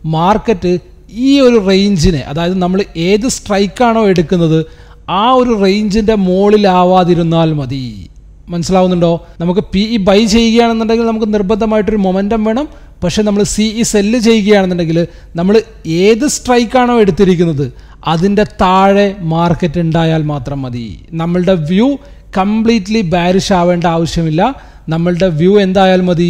മാർക്കറ്റ് ഈ ഒരു റേഞ്ചിനെ അതായത് നമ്മൾ ഏത് സ്ട്രൈക്കാണോ എടുക്കുന്നത് ആ ഒരു റേഞ്ചിൻ്റെ മുകളിലാവാതിരുന്നാൽ മതി മനസ്സിലാവുന്നുണ്ടോ നമുക്ക് പി ഇ ബൈ ചെയ്യുകയാണെന്നുണ്ടെങ്കിൽ നമുക്ക് നിർബന്ധമായിട്ടൊരു മൊമെൻറ്റം വേണം പക്ഷേ നമ്മൾ സി ഇ സെല്ല് ചെയ്യുകയാണെന്നുണ്ടെങ്കിൽ നമ്മൾ ഏത് സ്ട്രൈക്കാണോ എടുത്തിരിക്കുന്നത് അതിൻ്റെ താഴെ മാർക്കറ്റ് ഉണ്ടായാൽ മാത്രം മതി നമ്മളുടെ വ്യൂ കംപ്ലീറ്റ്ലി ബാരിഷ് ആവേണ്ട ആവശ്യമില്ല നമ്മളുടെ വ്യൂ എന്തായാലും മതി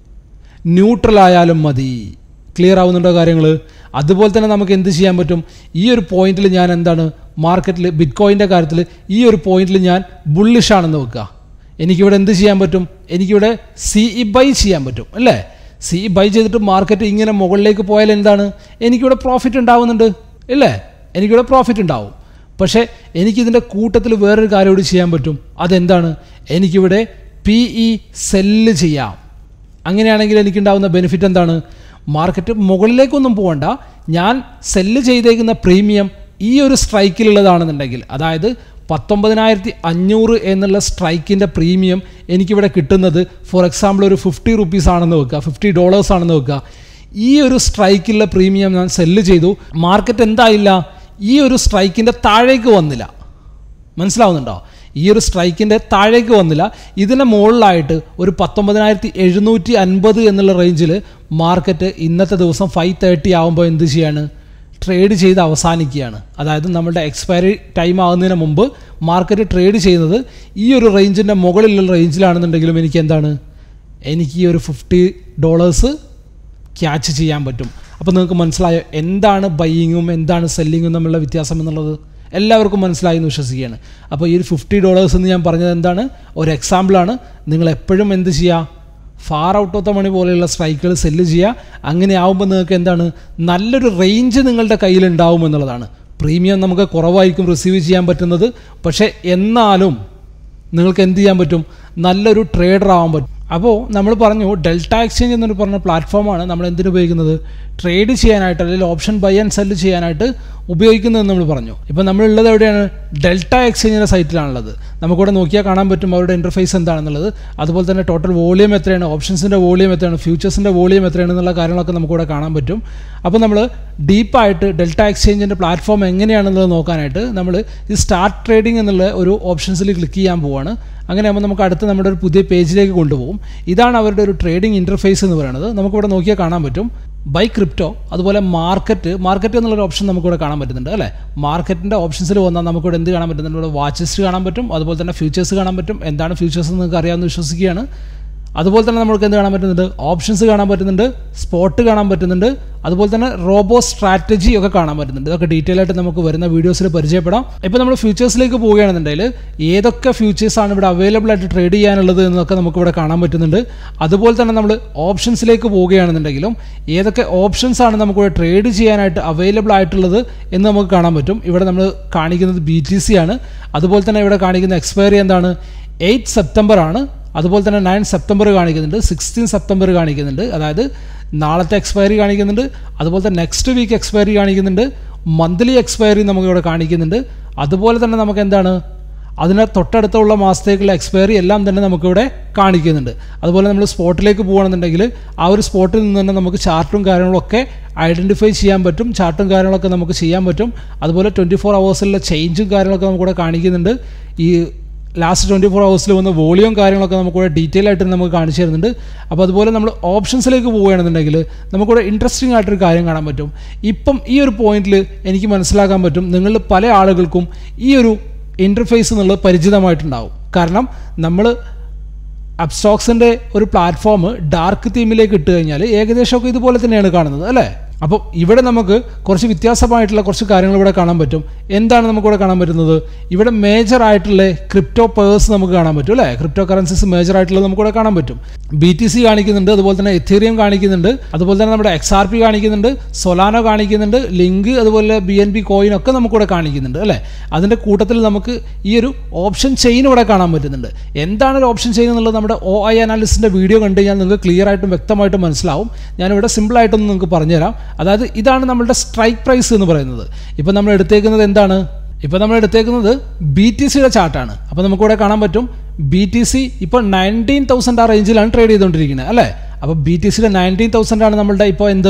ന്യൂട്രൽ ആയാലും മതി ക്ലിയർ ആവുന്നുണ്ടോ കാര്യങ്ങൾ അതുപോലെ തന്നെ നമുക്ക് എന്ത് ചെയ്യാൻ പറ്റും ഈ ഒരു പോയിന്റിൽ ഞാൻ എന്താണ് മാർക്കറ്റിൽ ബിറ്റ് കോയിൻ്റെ കാര്യത്തിൽ ഈ ഒരു പോയിന്റിൽ ഞാൻ ബുള്ളിഷ് ആണെന്ന് വെക്കുക എനിക്കിവിടെ എന്ത് ചെയ്യാൻ പറ്റും എനിക്കിവിടെ സി ഇ ബൈ ചെയ്യാൻ പറ്റും അല്ലേ സി ഇ ബൈ ചെയ്തിട്ട് മാർക്കറ്റ് ഇങ്ങനെ മുകളിലേക്ക് പോയാൽ എന്താണ് എനിക്കിവിടെ പ്രോഫിറ്റ് ഉണ്ടാവുന്നുണ്ട് ഇല്ലേ എനിക്കിവിടെ പ്രോഫിറ്റ് ഉണ്ടാവും പക്ഷേ എനിക്കിതിൻ്റെ കൂട്ടത്തിൽ വേറൊരു കാര്യം കൂടി ചെയ്യാൻ പറ്റും അതെന്താണ് എനിക്കിവിടെ പി ഇ സെല്ല് ചെയ്യാം അങ്ങനെയാണെങ്കിൽ എനിക്കുണ്ടാവുന്ന ബെനിഫിറ്റ് എന്താണ് മാർക്കറ്റ് മുകളിലേക്കൊന്നും പോകണ്ട ഞാൻ സെല്ല് ചെയ്തേക്കുന്ന പ്രീമിയം ഈ ഒരു സ്ട്രൈക്കിലുള്ളതാണെന്നുണ്ടെങ്കിൽ അതായത് പത്തൊമ്പതിനായിരത്തി അഞ്ഞൂറ് എന്നുള്ള സ്ട്രൈക്കിൻ്റെ പ്രീമിയം എനിക്കിവിടെ കിട്ടുന്നത് ഫോർ എക്സാമ്പിൾ ഒരു ഫിഫ്റ്റി റുപ്പീസ് ആണെന്ന് വെക്കുക ഫിഫ്റ്റി ഡോളേഴ്സ് ആണെന്ന് വെക്കുക ഈ ഒരു സ്ട്രൈക്കിലുള്ള പ്രീമിയം ഞാൻ സെല്ല് ചെയ്തു മാർക്കറ്റ് എന്തായില്ല ഈ ഒരു സ്ട്രൈക്കിൻ്റെ താഴേക്ക് വന്നില്ല മനസ്സിലാവുന്നുണ്ടോ ഈ ഒരു സ്ട്രൈക്കിൻ്റെ താഴേക്ക് വന്നില്ല ഇതിന് മുകളിലായിട്ട് ഒരു പത്തൊമ്പതിനായിരത്തി എഴുന്നൂറ്റി അൻപത് എന്നുള്ള റേഞ്ചിൽ മാർക്കറ്റ് ഇന്നത്തെ ദിവസം ഫൈവ് തേർട്ടി ആകുമ്പോൾ എന്ത് ചെയ്യാണ് ട്രേഡ് ചെയ്ത് അവസാനിക്കുകയാണ് അതായത് നമ്മുടെ എക്സ്പയറി ടൈം ആകുന്നതിന് മുമ്പ് മാർക്കറ്റ് ട്രേഡ് ചെയ്യുന്നത് ഈ ഒരു റേഞ്ചിൻ്റെ മുകളിലുള്ള റേഞ്ചിലാണെന്നുണ്ടെങ്കിലും എനിക്ക് എന്താണ് എനിക്ക് ഈ ഒരു ഫിഫ്റ്റി ഡോളേഴ്സ് ക്യാച്ച് ചെയ്യാൻ പറ്റും അപ്പോൾ നിങ്ങൾക്ക് മനസ്സിലായോ എന്താണ് ബൈയിങ്ങും എന്താണ് സെല്ലിങ്ങും തമ്മിലുള്ള വ്യത്യാസം എന്നുള്ളത് എല്ലാവർക്കും മനസ്സിലായി എന്ന് വിശ്വസിക്കുകയാണ് അപ്പോൾ ഈ ഒരു ഫിഫ്റ്റി ഡോളേഴ്സ് എന്ന് ഞാൻ പറഞ്ഞത് എന്താണ് ഒരു എക്സാമ്പിളാണ് നിങ്ങൾ എപ്പോഴും എന്ത് ചെയ്യുക far out of the money പോലെയുള്ള സ്ട്രൈക്കുകൾ സെല്ല് ചെയ്യുക അങ്ങനെ ആവുമ്പോൾ നിങ്ങൾക്ക് എന്താണ് നല്ലൊരു റേഞ്ച് നിങ്ങളുടെ കയ്യിൽ ഉണ്ടാവും എന്നുള്ളതാണ് പ്രീമിയം നമുക്ക് കുറവായിരിക്കും റിസീവ് ചെയ്യാൻ പറ്റുന്നത് പക്ഷേ എന്നാലും നിങ്ങൾക്ക് എന്ത് ചെയ്യാൻ പറ്റും നല്ലൊരു ട്രേഡർ ആവാൻ പറ്റും അപ്പോൾ നമ്മൾ പറഞ്ഞു ഡെൽറ്റ എക്സ്ചേഞ്ച് എന്നൊരു പറഞ്ഞ പ്ലാറ്റ്ഫോമാണ് നമ്മൾ എന്തിനു ഉപയോഗിക്കുന്നത് ട്രേഡ് ചെയ്യാനായിട്ട് അല്ലെങ്കിൽ ഓപ്ഷൻ ബൈ ആൻഡ് സെല്ല് ചെയ്യാനായിട്ട് ഉപയോഗിക്കുന്നതെന്ന് നമ്മൾ പറഞ്ഞു ഇപ്പോൾ നമ്മളുള്ളത് എവിടെയാണ് ഡെൽറ്റ എക്സ്ചേഞ്ചിൻ്റെ സൈറ്റിലാണുള്ളത് നമുക്കിവിടെ നോക്കിയാൽ കാണാൻ പറ്റും അവരുടെ ഇൻ്റർഫേസ് എന്താണെന്നുള്ളത് അതുപോലെ തന്നെ ടോട്ടൽ വോളിയം എത്രയാണ് ഓപ്ഷൻസിൻ്റെ വോളിയം എത്രയാണ് ഫ്യൂച്ചേഴ്സിൻ്റെ വോളിയം എത്രയാണ് എന്നുള്ള കാര്യങ്ങളൊക്കെ നമുക്കിവിടെ കാണാൻ പറ്റും അപ്പോൾ നമ്മൾ ഡീപ്പായിട്ട് ഡെൽറ്റ എക്സ്ചേഞ്ചിൻ്റെ പ്ലാറ്റ്ഫോം എങ്ങനെയാണെന്നുള്ളത് നോക്കാനായിട്ട് നമ്മൾ ഈ സ്റ്റാർട്ട് ട്രേഡിംഗ് എന്നുള്ള ഒരു ഓപ്ഷൻസിൽ ക്ലിക്ക് ചെയ്യാൻ പോവാണ് അങ്ങനെ ആകുമ്പോൾ നമുക്ക് അടുത്ത് നമ്മുടെ ഒരു പുതിയ പേജിലേക്ക് കൊണ്ടുപോകും ഇതാണ് അവരുടെ ഒരു ട്രേഡിംഗ് ഇൻ്റർഫേസ് എന്ന് പറയുന്നത് നമുക്കിവിടെ നോക്കിയാൽ കാണാൻ പറ്റും ബൈ ക്രിപ്റ്റോ അതുപോലെ മാർക്കറ്റ് മാർക്കറ്റ് എന്നുള്ളൊരു ഓപ്ഷൻ നമുക്കിവിടെ കാണാൻ പറ്റുന്നുണ്ട് അല്ലേ മാർക്കറ്റിൻ്റെ ഓപ്ഷൻസിൽ വന്നാൽ നമുക്കിവിടെ എന്ത് കാണാൻ പറ്റുന്നുണ്ട് ഇവിടെ വാച്ചസ് കാണാൻ പറ്റും അതുപോലെ തന്നെ ഫ്യൂച്ചേഴ്സ് കാണാൻ പറ്റും എന്താണ് ഫ്യൂച്ചേഴ്സ് നിങ്ങൾക്ക് അറിയാമെന്ന് വിശ്വസിക്കുകയാണ് അതുപോലെ തന്നെ നമുക്ക് എന്ത് കാണാൻ പറ്റുന്നുണ്ട് ഓപ്ഷൻസ് കാണാൻ പറ്റുന്നുണ്ട് സ്പോട്ട് കാണാൻ പറ്റുന്നുണ്ട് അതുപോലെ തന്നെ റോബോ സ്ട്രാറ്റജി ഒക്കെ കാണാൻ പറ്റുന്നുണ്ട് ഇതൊക്കെ ഡീറ്റെയിൽ ആയിട്ട് നമുക്ക് വരുന്ന വീഡിയോസിൽ പരിചയപ്പെടാം ഇപ്പോൾ നമ്മൾ ഫ്യൂച്ചേഴ്സിലേക്ക് പോവുകയാണെന്നുണ്ടെങ്കിൽ ഏതൊക്കെ ഫ്യൂച്ചേഴ്സ് ആണ് ഇവിടെ അവൈലബിൾ ആയിട്ട് ട്രേഡ് ചെയ്യാനുള്ളത് എന്നൊക്കെ നമുക്ക് ഇവിടെ കാണാൻ പറ്റുന്നുണ്ട് അതുപോലെ തന്നെ നമ്മൾ ഓപ്ഷൻസിലേക്ക് പോവുകയാണെന്നുണ്ടെങ്കിലും ഏതൊക്കെ ഓപ്ഷൻസ് ആണ് നമുക്ക് ഇവിടെ ട്രേഡ് ചെയ്യാനായിട്ട് അവൈലബിൾ ആയിട്ടുള്ളത് എന്ന് നമുക്ക് കാണാൻ പറ്റും ഇവിടെ നമ്മൾ കാണിക്കുന്നത് ബി ടി സി ആണ് അതുപോലെ തന്നെ ഇവിടെ കാണിക്കുന്ന എക്സ്പയറി എന്താണ് എയ്റ്റ് സെപ്റ്റംബർ ആണ് അതുപോലെ തന്നെ നയൻ സെപ്റ്റംബർ കാണിക്കുന്നുണ്ട് സിക്സ്റ്റീൻ സെപ്റ്റംബർ കാണിക്കുന്നുണ്ട് അതായത് നാളത്തെ എക്സ്പയറി കാണിക്കുന്നുണ്ട് അതുപോലെ തന്നെ നെക്സ്റ്റ് വീക്ക് എക്സ്പയറി കാണിക്കുന്നുണ്ട് മന്ത്ലി എക്സ്പയറി നമുക്കിവിടെ കാണിക്കുന്നുണ്ട് അതുപോലെ തന്നെ നമുക്ക് എന്താണ് അതിന് തൊട്ടടുത്തുള്ള മാസത്തേക്കുള്ള എക്സ്പയറി എല്ലാം തന്നെ നമുക്കിവിടെ കാണിക്കുന്നുണ്ട് അതുപോലെ നമ്മൾ സ്പോട്ടിലേക്ക് പോകുകയാണെന്നുണ്ടെങ്കിൽ ആ ഒരു സ്പോട്ടിൽ നിന്ന് തന്നെ നമുക്ക് ചാർട്ടും കാര്യങ്ങളൊക്കെ ഐഡൻറ്റിഫൈ ചെയ്യാൻ പറ്റും ചാർട്ടും കാര്യങ്ങളൊക്കെ നമുക്ക് ചെയ്യാൻ പറ്റും അതുപോലെ ട്വൻറ്റി ഫോർ അവേഴ്സിലുള്ള ചേഞ്ചും കാര്യങ്ങളൊക്കെ നമുക്കിവിടെ കാണിക്കുന്നുണ്ട് ഈ ലാസ്റ്റ് ട്വൻറ്റി ഫോർ ഹവേഴ്സിൽ വന്ന വോളിയം കാര്യങ്ങളൊക്കെ നമുക്കിവിടെ ഡീറ്റെയിൽ ആയിട്ട് നമുക്ക് കാണിച്ചു തരുന്നുണ്ട് അപ്പോൾ അതുപോലെ നമ്മൾ ഓപ്ഷൻസിലേക്ക് പോവുകയാണെന്നുണ്ടെങ്കിൽ നമുക്കിവിടെ ഇൻട്രസ്റ്റിംഗ് ആയിട്ടൊരു കാര്യം കാണാൻ പറ്റും ഇപ്പം ഈ ഒരു പോയിന്റിൽ എനിക്ക് മനസ്സിലാക്കാൻ പറ്റും നിങ്ങളിൽ പല ആളുകൾക്കും ഈ ഒരു ഇൻ്റർഫേസ് എന്നുള്ളത് പരിചിതമായിട്ടുണ്ടാവും കാരണം നമ്മൾ അബ്സ്റ്റോക്സിൻ്റെ ഒരു പ്ലാറ്റ്ഫോം ഡാർക്ക് തീമിലേക്ക് ഇട്ട് കഴിഞ്ഞാൽ ഏകദേശമൊക്കെ ഇതുപോലെ തന്നെയാണ് കാണുന്നത് അല്ലേ അപ്പോൾ ഇവിടെ നമുക്ക് കുറച്ച് വ്യത്യാസമായിട്ടുള്ള കുറച്ച് കാര്യങ്ങൾ ഇവിടെ കാണാൻ പറ്റും എന്താണ് നമുക്കിവിടെ കാണാൻ പറ്റുന്നത് ഇവിടെ മേജർ ആയിട്ടുള്ള ക്രിപ്റ്റോ പേഴ്സ് നമുക്ക് കാണാൻ പറ്റും അല്ലേ ക്രിപ്റ്റോ കറൻസീസ് മേജർ ആയിട്ടുള്ളത് നമുക്കിവിടെ കാണാൻ പറ്റും ബി ടി സി കാണിക്കുന്നുണ്ട് അതുപോലെ തന്നെ എഥീറിയം കാണിക്കുന്നുണ്ട് അതുപോലെ തന്നെ നമ്മുടെ എക്സ് ആർ പി കാണിക്കുന്നുണ്ട് സൊലാനോ കാണിക്കുന്നുണ്ട് ലിങ്ക് അതുപോലെ ബി എൻ ബി കോയിൻ ഒക്കെ നമുക്കിവിടെ കാണിക്കുന്നുണ്ട് അല്ലേ അതിൻ്റെ കൂട്ടത്തിൽ നമുക്ക് ഈ ഒരു ഓപ്ഷൻ ചെയിൻ ഇവിടെ കാണാൻ പറ്റുന്നുണ്ട് എന്താണ് ഒരു ഓപ്ഷൻ ചെയിൻ എന്നുള്ളത് നമ്മുടെ ഒ ഐ അനാലിസിൻ്റെ വീഡിയോ കണ്ടു കഴിഞ്ഞാൽ നിങ്ങൾക്ക് ക്ലിയർ ആയിട്ടും വ്യക്തമായിട്ടും മനസ്സിലാവും ഞാനിവിടെ സിമ്പിളായിട്ടൊന്ന് നിങ്ങൾക്ക് പറഞ്ഞുതരാം അതായത് ഇതാണ് നമ്മളുടെ സ്ട്രൈക്ക് പ്രൈസ് എന്ന് പറയുന്നത് ഇപ്പോൾ നമ്മൾ എടുത്തേക്കുന്നത് എന്താണ് ഇപ്പോൾ നമ്മൾ എടുത്തേക്കുന്നത് ബി ടി സിയുടെ ചാർട്ടാണ് അപ്പോൾ നമുക്കിവിടെ കാണാൻ പറ്റും ബി ടി സി ഇപ്പോൾ നയൻറ്റീൻ തൗസൻഡ് ആ റേഞ്ചിലാണ് ട്രേഡ് ചെയ്തുകൊണ്ടിരിക്കുന്നത് അല്ലേ അപ്പോൾ ബി ടി സിയുടെ നയൻറ്റീൻ തൗസൻഡ് ആണ് നമ്മളുടെ ഇപ്പോൾ എന്ത്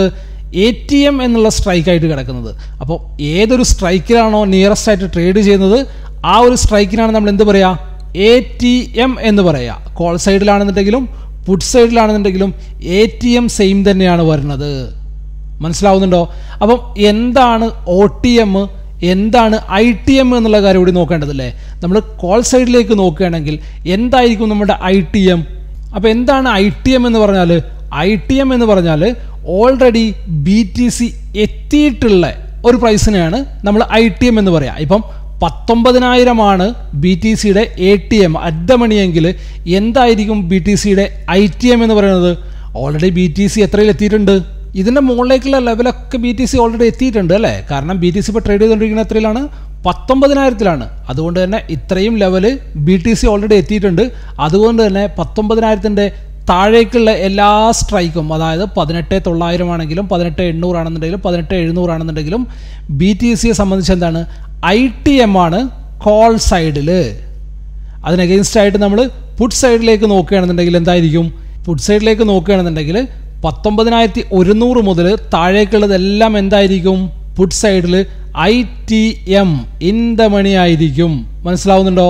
എ ടി എം എന്നുള്ള സ്ട്രൈക്കായിട്ട് കിടക്കുന്നത് അപ്പോൾ ഏതൊരു സ്ട്രൈക്കിലാണോ നിയറസ്റ്റ് ആയിട്ട് ട്രേഡ് ചെയ്യുന്നത് ആ ഒരു സ്ട്രൈക്കിനാണ് നമ്മൾ എന്ത് പറയുക എ ടി എം എന്ന് പറയുക കോൾ സൈഡിലാണെന്നുണ്ടെങ്കിലും പുട്ട് സൈഡിലാണെന്നുണ്ടെങ്കിലും എ ടി എം സെയിം തന്നെയാണ് വരുന്നത് മനസ്സിലാവുന്നുണ്ടോ അപ്പം എന്താണ് ഒ ടി എം എന്താണ് ഐ ടി എം എന്നുള്ള കാര്യം കൂടി നോക്കേണ്ടതല്ലേ നമ്മൾ കോൾ സൈഡിലേക്ക് നോക്കുകയാണെങ്കിൽ എന്തായിരിക്കും നമ്മുടെ ഐ ടി എം അപ്പോൾ എന്താണ് ഐ ടി എം എന്ന് പറഞ്ഞാൽ ഐ ടി എം എന്ന് പറഞ്ഞാൽ ഓൾറെഡി ബി ടി സി എത്തിയിട്ടുള്ള ഒരു പ്രൈസിനെയാണ് നമ്മൾ ഐ ടി എം എന്ന് പറയാം ഇപ്പം പത്തൊമ്പതിനായിരമാണ് ബി ടി സിയുടെ A T M at the മണിയെങ്കിൽ എന്തായിരിക്കും ബി ടി സിയുടെ ഐ ടി എം എന്ന് പറയുന്നത് ഓൾറെഡി ബി ടി സി എത്രയിൽ എത്തിയിട്ടുണ്ട് ഇതിൻ്റെ മുകളിലേക്കുള്ള ലെവലൊക്കെ ബി ടി സി ഓൾറെഡി എത്തിയിട്ടുണ്ട് അല്ലേ കാരണം ബി ടി സി ഇപ്പോൾ ട്രേഡ് ചെയ്തുകൊണ്ടിരിക്കുന്ന എത്രയിലാണ് പത്തൊമ്പതിനായിരത്തിലാണ് അതുകൊണ്ട് തന്നെ ഇത്രയും level B T C already എത്തിയിട്ടുണ്ട് അതുകൊണ്ട് തന്നെ പത്തൊമ്പതിനായിരത്തിൻ്റെ താഴേക്കുള്ള എല്ലാ സ്ട്രൈക്കും അതായത് പതിനെട്ട് തൊള്ളായിരം ആണെങ്കിലും പതിനെട്ട് എണ്ണൂറാണെന്നുണ്ടെങ്കിലും പതിനെട്ട് എഴുന്നൂറാണെന്നുണ്ടെങ്കിലും ബി ടി സിയെ സംബന്ധിച്ച് എന്താണ് ഐ ടി എം ആണ് കോൾ സൈഡിൽ അതിന് അഗെയിൻസ്റ്റ് ആയിട്ട് നമ്മൾ പുട്ട് സൈഡിലേക്ക് നോക്കുകയാണെന്നുണ്ടെങ്കിൽ എന്തായിരിക്കും പുട്ട് സൈഡിലേക്ക് നോക്കുകയാണെന്നുണ്ടെങ്കിൽ പത്തൊമ്പതിനായിരത്തി ഒരുന്നൂറ് മുതൽ താഴേക്കുള്ളതെല്ലാം എന്തായിരിക്കും പുട്ട് സൈഡിൽ I T M in the money ആയിരിക്കും മനസ്സിലാവുന്നുണ്ടോ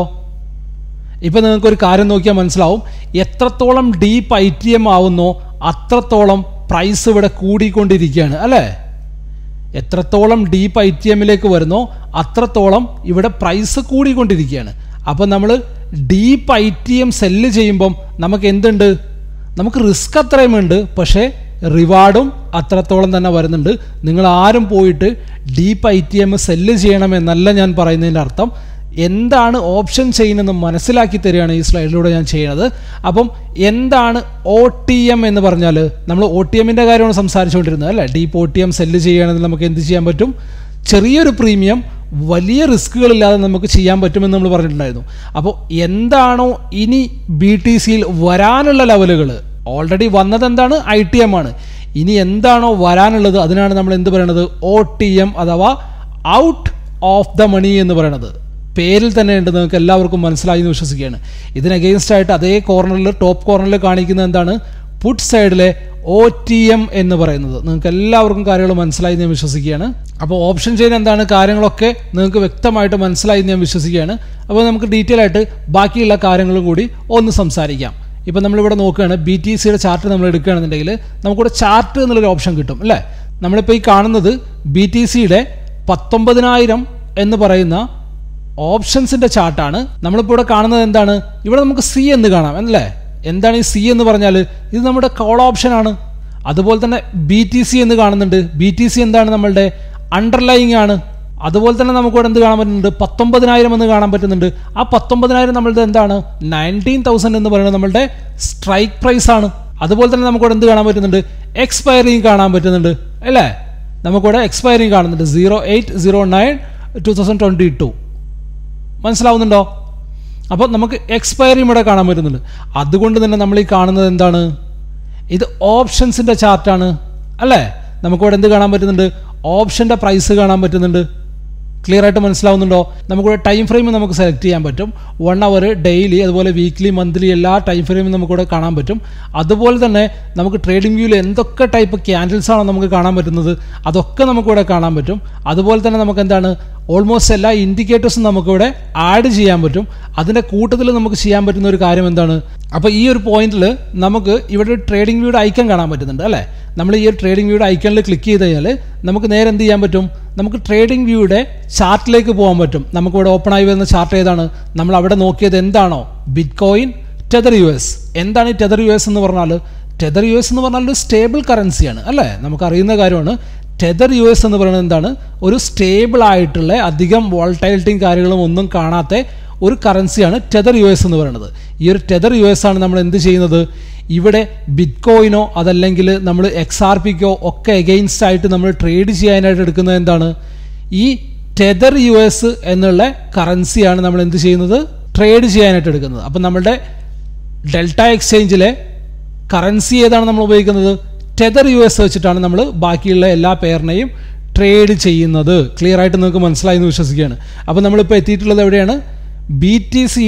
ഇപ്പം നിങ്ങൾക്കൊരു കാര്യം നോക്കിയാൽ മനസ്സിലാവും എത്രത്തോളം ഡീപ്പ് ഐ ടി എം ആവുന്നോ അത്രത്തോളം പ്രൈസ് ഇവിടെ കൂടിക്കൊണ്ടിരിക്കുകയാണ് അല്ലേ എത്രത്തോളം ഡീപ്പ് ഐ ടി എമ്മിലേക്ക് വരുന്നോ അത്രത്തോളം ഇവിടെ പ്രൈസ് കൂടിക്കൊണ്ടിരിക്കുകയാണ് അപ്പോൾ നമ്മൾ deep I T M sell ചെയ്യുമ്പം നമുക്ക് എന്തുണ്ട് നമുക്ക് റിസ്ക് അത്രയും ഉണ്ട് പക്ഷേ റിവാർഡും അത്രത്തോളം തന്നെ വരുന്നുണ്ട് നിങ്ങൾ ആരും പോയിട്ട് deep I T M sell ചെയ്യണമെന്നല്ല ഞാൻ പറയുന്നതിൻ്റെ അർത്ഥം എന്താണ് ഓപ്ഷൻ ചെയ്യുന്നതെന്ന് മനസ്സിലാക്കി തരികയാണ് ഈ സ്ലൈഡിലൂടെ ഞാൻ ചെയ്യുന്നത് അപ്പം എന്താണ് ഒ ടി എം എന്ന് പറഞ്ഞാൽ നമ്മൾ ഒ ടി എമ്മിൻ്റെ കാര്യമാണ് സംസാരിച്ചുകൊണ്ടിരുന്നത് അല്ലേ deep O T M sell ചെയ്യുകയാണെങ്കിൽ നമുക്ക് എന്ത് ചെയ്യാൻ പറ്റും ചെറിയൊരു പ്രീമിയം വലിയ റിസ്കുകളില്ലാതെ നമുക്ക് ചെയ്യാൻ പറ്റുമെന്ന് നമ്മൾ പറഞ്ഞിട്ടുണ്ടായിരുന്നു അപ്പോൾ എന്താണോ ഇനി ബി ടി സിയിൽ വരാനുള്ള ലെവലുകൾ ഓൾറെഡി വന്നത് എന്താണ് ഐ ടി എം ആണ് ഇനി എന്താണോ വരാനുള്ളത് അതിനാണ് നമ്മൾ എന്ത് പറയണത് ഒ ടി എം അഥവാ ഔട്ട് ഓഫ് ദ മണി എന്ന് പറയണത് പേരിൽ തന്നെ ഉണ്ട് നിങ്ങൾക്ക് എല്ലാവർക്കും മനസ്സിലായി എന്ന് വിശ്വസിക്കുകയാണ് ഇതിന് അഗെയിൻസ്റ്റ് ആയിട്ട് അതേ കോർണറിൽ ടോപ്പ് കോർണറിൽ കാണിക്കുന്നത് എന്താണ് പുട്ട് സൈഡിലെ ഒ ടി എം എന്ന് പറയുന്നത് നിങ്ങൾക്ക് എല്ലാവർക്കും കാര്യങ്ങൾ മനസ്സിലായി എന്ന് ഞാൻ വിശ്വസിക്കുകയാണ് അപ്പോൾ ഓപ്ഷൻ ചെയ്യുന്ന എന്താണ് കാര്യങ്ങളൊക്കെ നിങ്ങൾക്ക് വ്യക്തമായിട്ട് മനസ്സിലായി എന്ന് ഞാൻ വിശ്വസിക്കുകയാണ് അപ്പോൾ നമുക്ക് ഡീറ്റെയിൽ ആയിട്ട് ബാക്കിയുള്ള കാര്യങ്ങളും കൂടി ഒന്ന് സംസാരിക്കാം ഇപ്പം നമ്മളിവിടെ നോക്കുകയാണ് ബി ടി സിയുടെ ചാർട്ട് നമ്മൾ എടുക്കുകയാണെന്നുണ്ടെങ്കിൽ നമുക്കിവിടെ ചാർട്ട് എന്നുള്ളൊരു ഓപ്ഷൻ കിട്ടും അല്ലേ നമ്മളിപ്പോൾ ഈ കാണുന്നത് ബി ടി സിയുടെ പത്തൊമ്പതിനായിരം എന്ന് പറയുന്ന ഓപ്ഷൻസിൻ്റെ ചാർട്ടാണ് നമ്മളിപ്പോൾ ഇവിടെ കാണുന്നത് എന്താണ് ഇവിടെ നമുക്ക് സി എന്ന് കാണാം അല്ലേ എന്താണ് ഈ സി എന്ന് പറഞ്ഞാൽ ഇത് നമ്മുടെ കോൾ ഓപ്ഷൻ ആണ് അതുപോലെ തന്നെ ബി ടി സി എന്ന് കാണുന്നുണ്ട് ബി ടി സി എന്താണ് നമ്മളുടെ അണ്ടർലൈങ് ആണ് അതുപോലെ തന്നെ നമുക്ക് ഇവിടെ എന്ത് കാണാൻ പറ്റുന്നുണ്ട് പത്തൊമ്പതിനായിരം എന്ന് കാണാൻ പറ്റുന്നുണ്ട് ആ പത്തൊമ്പതിനായിരം നമ്മളുടെ എന്താണ് നയൻറ്റീൻ തൗസൻഡ് എന്ന് പറയുന്നത് നമ്മളുടെ സ്ട്രൈക്ക് പ്രൈസ് ആണ് അതുപോലെ തന്നെ നമുക്കിവിടെ എന്ത് കാണാൻ പറ്റുന്നുണ്ട് എക്സ്പയറിങ് കാണാൻ പറ്റുന്നുണ്ട് അല്ലേ നമുക്കിവിടെ എക്സ്പയറിങ് കാണുന്നുണ്ട് zero eight zero nine two thousand twenty two മനസ്സിലാവുന്നുണ്ടോ അപ്പോൾ നമുക്ക് എക്സ്പയറിയും ഇവിടെ കാണാൻ പറ്റുന്നുണ്ട് അതുകൊണ്ട് തന്നെ നമ്മൾ ഈ കാണുന്നത് എന്താണ് ഇത് ഓപ്ഷൻസിൻ്റെ ചാർട്ടാണ് അല്ലേ നമുക്കിവിടെ എന്ത് കാണാൻ പറ്റുന്നുണ്ട് ഓപ്ഷൻ്റെ പ്രൈസ് കാണാൻ പറ്റുന്നുണ്ട് ക്ലിയർ ആയിട്ട് മനസ്സിലാവുന്നുണ്ടോ നമുക്കിവിടെ ടൈം ഫ്രെയിം നമുക്ക് സെലക്ട് ചെയ്യാൻ പറ്റും വൺ അവർ ഡെയിലി അതുപോലെ വീക്ക്ലി മന്ത്ലി എല്ലാ ടൈം ഫ്രെയിമും നമുക്കിവിടെ കാണാൻ പറ്റും അതുപോലെ തന്നെ നമുക്ക് ട്രേഡിംഗ് വ്യൂവിൽ എന്തൊക്കെ ടൈപ്പ് ക്യാൻഡിൽസ് ആണോ നമുക്ക് കാണാൻ പറ്റുന്നത് അതൊക്കെ നമുക്കിവിടെ കാണാൻ പറ്റും അതുപോലെ തന്നെ നമുക്ക് എന്താണ് ഓൾമോസ്റ്റ് എല്ലാ ഇൻഡിക്കേറ്റേഴ്സും നമുക്കിവിടെ ആഡ് ചെയ്യാൻ പറ്റും അതിൻ്റെ കൂട്ടത്തിൽ നമുക്ക് ചെയ്യാൻ പറ്റുന്ന ഒരു കാര്യം എന്താണ് അപ്പോൾ ഈ ഒരു പോയിന്റിൽ നമുക്ക് ഇവിടെ ട്രേഡിംഗ് വ്യൂയുടെ ഐക്കൺ കാണാൻ പറ്റുന്നുണ്ട് അല്ലേ നമ്മൾ ഈ ഒരു ട്രേഡിംഗ് വ്യൂയുടെ ഐക്കണിൽ ക്ലിക്ക് ചെയ്ത് കഴിഞ്ഞാൽ നമുക്ക് നേരെ എന്ത് ചെയ്യാൻ പറ്റും നമുക്ക് ട്രേഡിംഗ് വ്യൂയുടെ ചാർട്ടിലേക്ക് പോകാൻ പറ്റും നമുക്കിവിടെ ഓപ്പൺ ആയി വരുന്ന ചാർട്ട് ഏതാണ് നമ്മൾ അവിടെ നോക്കിയത് എന്താണോ bitcoin tether U S എന്താണ് ഈ ടെതർ യു എസ് എന്ന് പറഞ്ഞാൽ ടെതർ യു എസ് എന്ന് പറഞ്ഞാൽ ഒരു സ്റ്റേബിൾ കറൻസിയാണ് അല്ലേ നമുക്കറിയുന്ന കാര്യമാണ് ടെതർ യു എസ് എന്ന് പറയുന്നത് എന്താണ് ഒരു സ്റ്റേബിൾ ആയിട്ടുള്ള അധികം വോൾട്ടൈലിറ്റിയും കാര്യങ്ങളും ഒന്നും കാണാത്ത ഒരു കറൻസിയാണ് ടെതർ യു എസ് എന്ന് പറയുന്നത് ഈ ഒരു ടെതർ യു എസ് ആണ് നമ്മൾ എന്ത് ചെയ്യുന്നത് ഇവിടെ ബിറ്റ് കോയിനോ അതല്ലെങ്കിൽ നമ്മൾ എക്സ് ആർ പിക്കോ ഒക്കെ എഗെയിൻസ്റ്റ് ആയിട്ട് നമ്മൾ ട്രേഡ് ചെയ്യാനായിട്ട് എടുക്കുന്നത് എന്താണ് ഈ ടെതർ യു എസ് എന്നുള്ള കറൻസിയാണ് നമ്മൾ എന്ത് ചെയ്യുന്നത് ട്രേഡ് ചെയ്യാനായിട്ട് എടുക്കുന്നത് അപ്പം നമ്മുടെ ഡെൽറ്റ എക്സ്ചേഞ്ചിലെ കറൻസി ഏതാണ് നമ്മൾ ഉപയോഗിക്കുന്നത് ടെതർ യു എസ് വെച്ചിട്ടാണ് നമ്മൾ ബാക്കിയുള്ള എല്ലാ പേരിനെയും ട്രേഡ് ചെയ്യുന്നത് ക്ലിയർ ആയിട്ട് നിങ്ങൾക്ക് മനസ്സിലായി എന്ന് വിശ്വസിക്കുകയാണ് അപ്പോൾ നമ്മളിപ്പോൾ എത്തിയിട്ടുള്ളത് എവിടെയാണ് ബി ടി സിയുടെ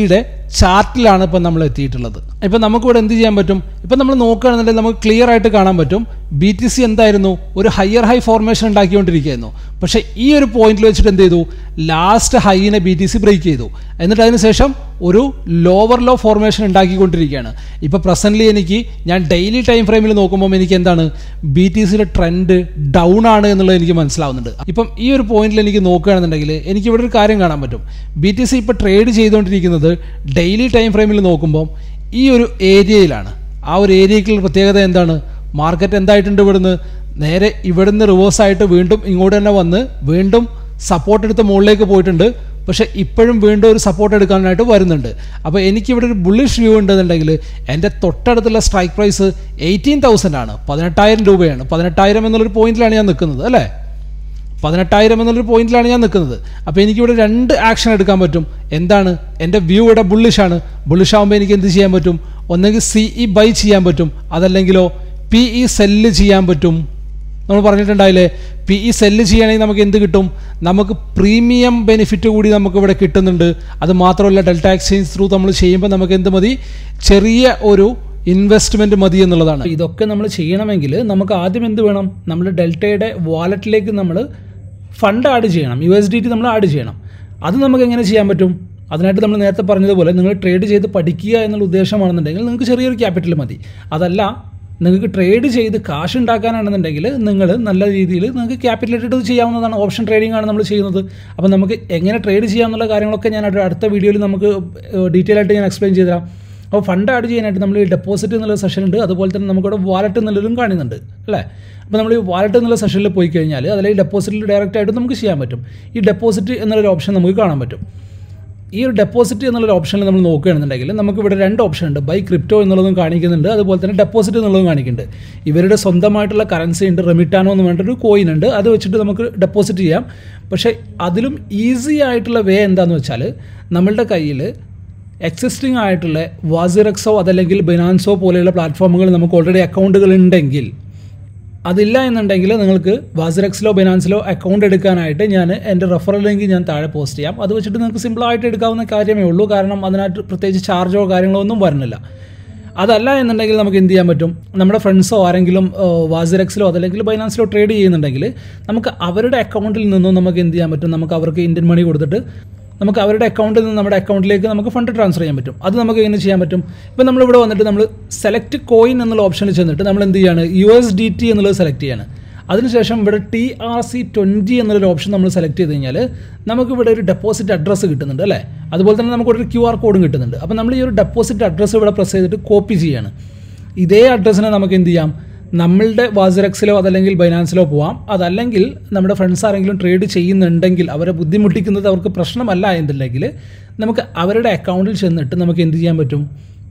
ചാർട്ടിലാണ് ഇപ്പം നമ്മൾ എത്തിയിട്ടുള്ളത് ഇപ്പം നമുക്കിവിടെ എന്ത് ചെയ്യാൻ പറ്റും ഇപ്പം നമ്മൾ നോക്കുകയാണെന്നുണ്ടെങ്കിൽ നമുക്ക് ക്ലിയർ ആയിട്ട് കാണാൻ പറ്റും ബി ടി സി എന്തായിരുന്നു ഒരു ഹയർ ഹൈ ഫോർമേഷൻ ഉണ്ടാക്കിക്കൊണ്ടിരിക്കുകയായിരുന്നു പക്ഷേ ഈ ഒരു പോയിന്റിൽ വെച്ചിട്ട് എന്ത് ചെയ്തു ലാസ്റ്റ് ഹൈനെ ബി ടി സി ബ്രേക്ക് ചെയ്തു എന്നിട്ട് അതിന് ശേഷം ഒരു ലോവർ ലോ ഫോർമേഷൻ ഉണ്ടാക്കിക്കൊണ്ടിരിക്കുകയാണ് ഇപ്പോൾ പ്രസൻ്റ്ലി എനിക്ക് ഞാൻ ഡെയിലി ടൈം ഫ്രെയിമിൽ നോക്കുമ്പോൾ എനിക്ക് എന്താണ് ബി ടി സിയുടെ ട്രെൻഡ് ഡൗൺ ആണ് എന്നുള്ളത് എനിക്ക് മനസ്സിലാവുന്നുണ്ട് ഇപ്പം ഈ ഒരു പോയിന്റിൽ എനിക്ക് നോക്കുകയാണെന്നുണ്ടെങ്കിൽ എനിക്ക് ഇവിടെ ഒരു കാര്യം കാണാൻ പറ്റും ബി ടി സി ഇപ്പോൾ ട്രേഡ് ചെയ്തുകൊണ്ടിരിക്കുന്നത് ഡെയിലി ടൈം ഫ്രെയിമിൽ നോക്കുമ്പോൾ ഈ ഒരു ഏരിയയിലാണ് ആ ഒരു ഏരിയയ്ക്കുള്ള പ്രത്യേകത എന്താണ് മാർക്കറ്റ് എന്തായിട്ടുണ്ട് ഇവിടുന്ന് നേരെ ഇവിടുന്ന് റിവേഴ്സായിട്ട് വീണ്ടും ഇങ്ങോട്ട് തന്നെ വന്ന് വീണ്ടും സപ്പോർട്ട് എടുത്ത് മുകളിലേക്ക് പോയിട്ടുണ്ട് പക്ഷേ ഇപ്പോഴും വീണ്ടും ഒരു സപ്പോർട്ട് എടുക്കാനായിട്ട് വരുന്നുണ്ട് അപ്പോൾ എനിക്കിവിടെ ഒരു ബുള്ളിഷ് വ്യൂ ഉണ്ടെന്നുണ്ടെങ്കിൽ എൻ്റെ തൊട്ടടുത്തുള്ള സ്ട്രൈക്ക് പ്രൈസ് എയ്റ്റീൻ തൗസൻഡ് ആണ് പതിനെട്ടായിരം രൂപയാണ് പതിനെട്ടായിരം എന്നുള്ളൊരു പോയിന്റിലാണ് ഞാൻ നിൽക്കുന്നത് അല്ലേ പതിനെട്ടായിരം എന്നുള്ളൊരു പോയിന്റിലാണ് ഞാൻ നിൽക്കുന്നത് അപ്പോൾ എനിക്കിവിടെ രണ്ട് ആക്ഷൻ എടുക്കാൻ പറ്റും എന്താണ് എൻ്റെ വ്യൂ ഇവിടെ ബുള്ളിഷാണ് ബുള്ളിഷ് ആകുമ്പോൾ എനിക്ക് എന്ത് ചെയ്യാൻ പറ്റും ഒന്നെങ്കിൽ സി ഇ ബൈ ചെയ്യാൻ പറ്റും അതല്ലെങ്കിലോ പി ഇ സെല്ല് ചെയ്യാൻ പറ്റും നമ്മൾ പറഞ്ഞിട്ടുണ്ടായില്ലേ പി ഇ സെല്ല് ചെയ്യുകയാണെങ്കിൽ നമുക്ക് എന്ത് കിട്ടും നമുക്ക് പ്രീമിയം ബെനിഫിറ്റ് കൂടി നമുക്ക് ഇവിടെ കിട്ടുന്നുണ്ട് അത് മാത്രമല്ല ഡെൽറ്റ എക്സ്ചേഞ്ച് ത്രൂ നമ്മൾ ചെയ്യുമ്പോൾ നമുക്ക് എന്ത് മതി ചെറിയ ഒരു ഇൻവെസ്റ്റ്മെൻറ്റ് മതി എന്നുള്ളതാണ് ഇതൊക്കെ നമ്മൾ ചെയ്യണമെങ്കിൽ നമുക്ക് ആദ്യം എന്ത് വേണം നമ്മുടെ ഡെൽറ്റയുടെ വാലറ്റിലേക്ക് നമ്മൾ ഫണ്ട് ആഡ് ചെയ്യണം യു എസ് ഡി ടി നമ്മൾ ആഡ് ചെയ്യണം അത് നമുക്ക് എങ്ങനെ ചെയ്യാൻ പറ്റും അതിനായിട്ട് നമ്മൾ നേരത്തെ പറഞ്ഞതുപോലെ നിങ്ങൾ ട്രേഡ് ചെയ്ത് പഠിക്കുക എന്നുള്ള ഉദ്ദേശമാണെന്നുണ്ടെങ്കിൽ നിങ്ങൾക്ക് ചെറിയൊരു ക്യാപിറ്റൽ മതി അതല്ല നിങ്ങൾക്ക് ട്രേഡ് ചെയ്ത് കാശ് ഉണ്ടാക്കാനാണെന്നുണ്ടെങ്കിൽ നിങ്ങൾ നല്ല രീതിയിൽ നിങ്ങൾക്ക് ക്യാപിറ്റൽ ഇട്ടിട്ട് ചെയ്യാവുന്നതാണ് ഓപ്ഷൻ ട്രേഡിംഗ് ആണ് നമ്മൾ ചെയ്യുന്നത് അപ്പോൾ നമുക്ക് എങ്ങനെ ട്രേഡ് ചെയ്യാമെന്നുള്ള കാര്യങ്ങളൊക്കെ ഞാൻ ഒരു അടുത്ത വീഡിയോയിൽ നമുക്ക് ഡീറ്റെയിൽ ആയിട്ട് ഞാൻ എക്സ്പ്ലെയിൻ ചെയ്തുതരാം അപ്പോൾ ഫണ്ട് ആഡ് ചെയ്യാനായിട്ട് നമ്മൾ ഈ ഡെപ്പോസിറ്റ് എന്നുള്ള സെഷൻ ഉണ്ട് അതുപോലെ തന്നെ നമുക്കിവിടെ വാലറ്റ് എന്നുള്ളതും കാണുന്നുണ്ട് അല്ലേ അപ്പോൾ നമ്മൾ ഈ വാലറ്റ് എന്നുള്ള സെഷനിൽ പോയി കഴിഞ്ഞാൽ അതിൽ ഈ ഡെപ്പോസിറ്റിൽ ഡയറക്റ്റ് ആയിട്ട് നമുക്ക് ചെയ്യാൻ പറ്റും ഈ ഡെപ്പോസിറ്റ് എന്നുള്ളൊരു ഓപ്ഷൻ നമുക്ക് കാണാൻ പറ്റും ഈ ഒരു ഡെപ്പോസിറ്റ് എന്നുള്ളൊരു ഓപ്ഷനിൽ നമ്മൾ നോക്കുകയാണെന്നുണ്ടെങ്കിൽ നമുക്ക് ഇവിടെ രണ്ട് ഓപ്ഷൻ ഉണ്ട് ബൈ ക്രിപ്റ്റോ എന്നുള്ളതും കാണിക്കുന്നുണ്ട് അതുപോലെ തന്നെ ഡെപ്പോസിറ്റ് എന്നുള്ളതും കാണിക്കുന്നുണ്ട് ഇവരുടെ സ്വന്തമായിട്ടുള്ള കറൻസി ഉണ്ട് റെമിറ്റാനോ എന്ന് പറഞ്ഞിട്ടൊരു കോയിൻ ഉണ്ട് അത് വെച്ചിട്ട് നമുക്ക് ഡെപ്പോസിറ്റ് ചെയ്യാം പക്ഷേ അതിലും ഈസി ആയിട്ടുള്ള വേ എന്താണെന്ന് വെച്ചാൽ നമ്മളുടെ കയ്യിൽ എക്സിസ്റ്റിംഗ് ആയിട്ടുള്ള വാസിറക്സോ അതല്ലെങ്കിൽ ബിനാൻസോ പോലെയുള്ള പ്ലാറ്റ്ഫോമുകൾ നമുക്ക് ഓൾറെഡി അക്കൗണ്ടുകൾ ഉണ്ടെങ്കിൽ അതില്ല എന്നുണ്ടെങ്കിൽ നിങ്ങൾക്ക് വാസിറക്സിലോ ബിനാൻസിലോ അക്കൗണ്ട് എടുക്കാനായിട്ട് ഞാൻ എൻ്റെ റെഫറൽ ലിങ്ക് ഞാൻ താഴെ പോസ്റ്റ് ചെയ്യാം അത് വെച്ചിട്ട് നിങ്ങൾക്ക് സിമ്പിളായിട്ട് എടുക്കാവുന്ന കാര്യമേ ഉള്ളൂ കാരണം അതിനായിട്ട് പ്രത്യേകിച്ച് ചാർജോ കാര്യങ്ങളോ ഒന്നും വരുന്നില്ല അതല്ല എന്നുണ്ടെങ്കിൽ നമുക്ക് എന്ത് ചെയ്യാൻ പറ്റും നമ്മുടെ ഫ്രണ്ട്സോ ആരെങ്കിലും വാസിറക്സിലോ അതല്ലെങ്കിൽ ബൈനാൻസിലോ ട്രേഡ് ചെയ്യുന്നുണ്ടെങ്കിൽ നമുക്ക് അവരുടെ അക്കൗണ്ടിൽ നിന്നും നമുക്ക് എന്ത് ചെയ്യാൻ പറ്റും നമുക്ക് അവർക്ക് ഇന്ത്യൻ മണി കൊടുത്തിട്ട് നമുക്ക് അവരുടെ അക്കൗണ്ടിൽ നിന്ന് നമ്മുടെ അക്കൗണ്ടിലേക്ക് നമുക്ക് ഫണ്ട് ട്രാൻസ്ഫർ ചെയ്യാൻ പറ്റും അത് നമുക്ക് എങ്ങനെ ചെയ്യാൻ പറ്റും ഇപ്പോൾ നമ്മളിവിടെ വന്നിട്ട് നമ്മൾ സെലക്ട് കോയിൻ എന്നുള്ള ഓപ്ഷനിൽ ചെന്നിട്ട് നമ്മൾ എന്ത് ചെയ്യാണ് യു എസ് ഡി ടി എന്നുള്ളത് സെലക്ട് ചെയ്യാണ് അതിനുശേഷം ഇവിടെ ടി ആർ സി ട്വൻറ്റി എന്നുള്ളൊരു ഓപ്ഷൻ നമ്മൾ സെലക്ട് ചെയ്ത് കഴിഞ്ഞാൽ നമുക്ക് ഇവിടെ ഒരു ഡെപ്പോസിറ്റ് അഡ്രസ്സ് കിട്ടുന്നുണ്ട് അല്ലേ അതുപോലെ തന്നെ നമുക്ക് ഒരു ക്യു ആർ കോഡും കിട്ടുന്നുണ്ട് അപ്പോൾ നമ്മൾ ഈ ഒരു ഡെപ്പോസിറ്റ് അഡ്രസ്സ് ഇവിടെ പ്രസ് ചെയ്തിട്ട് കോപ്പി ചെയ്യാണ് ഇതേ അഡ്രസ്സിനെ നമുക്ക് എന്ത് ചെയ്യാം നമ്മളുടെ വാസിറക്സിലോ അതല്ലെങ്കിൽ ബൈനാൻസിലോ പോവാം അതല്ലെങ്കിൽ നമ്മുടെ ഫ്രണ്ട്സ് ആരെങ്കിലും ട്രേഡ് ചെയ്യുന്നുണ്ടെങ്കിൽ അവരെ ബുദ്ധിമുട്ടിക്കുന്നത് അവർക്ക് പ്രശ്നമല്ല എന്നുണ്ടെങ്കിൽ നമുക്ക് അവരുടെ അക്കൗണ്ടിൽ ചെന്നിട്ട് നമുക്ക് എന്ത് ചെയ്യാൻ പറ്റും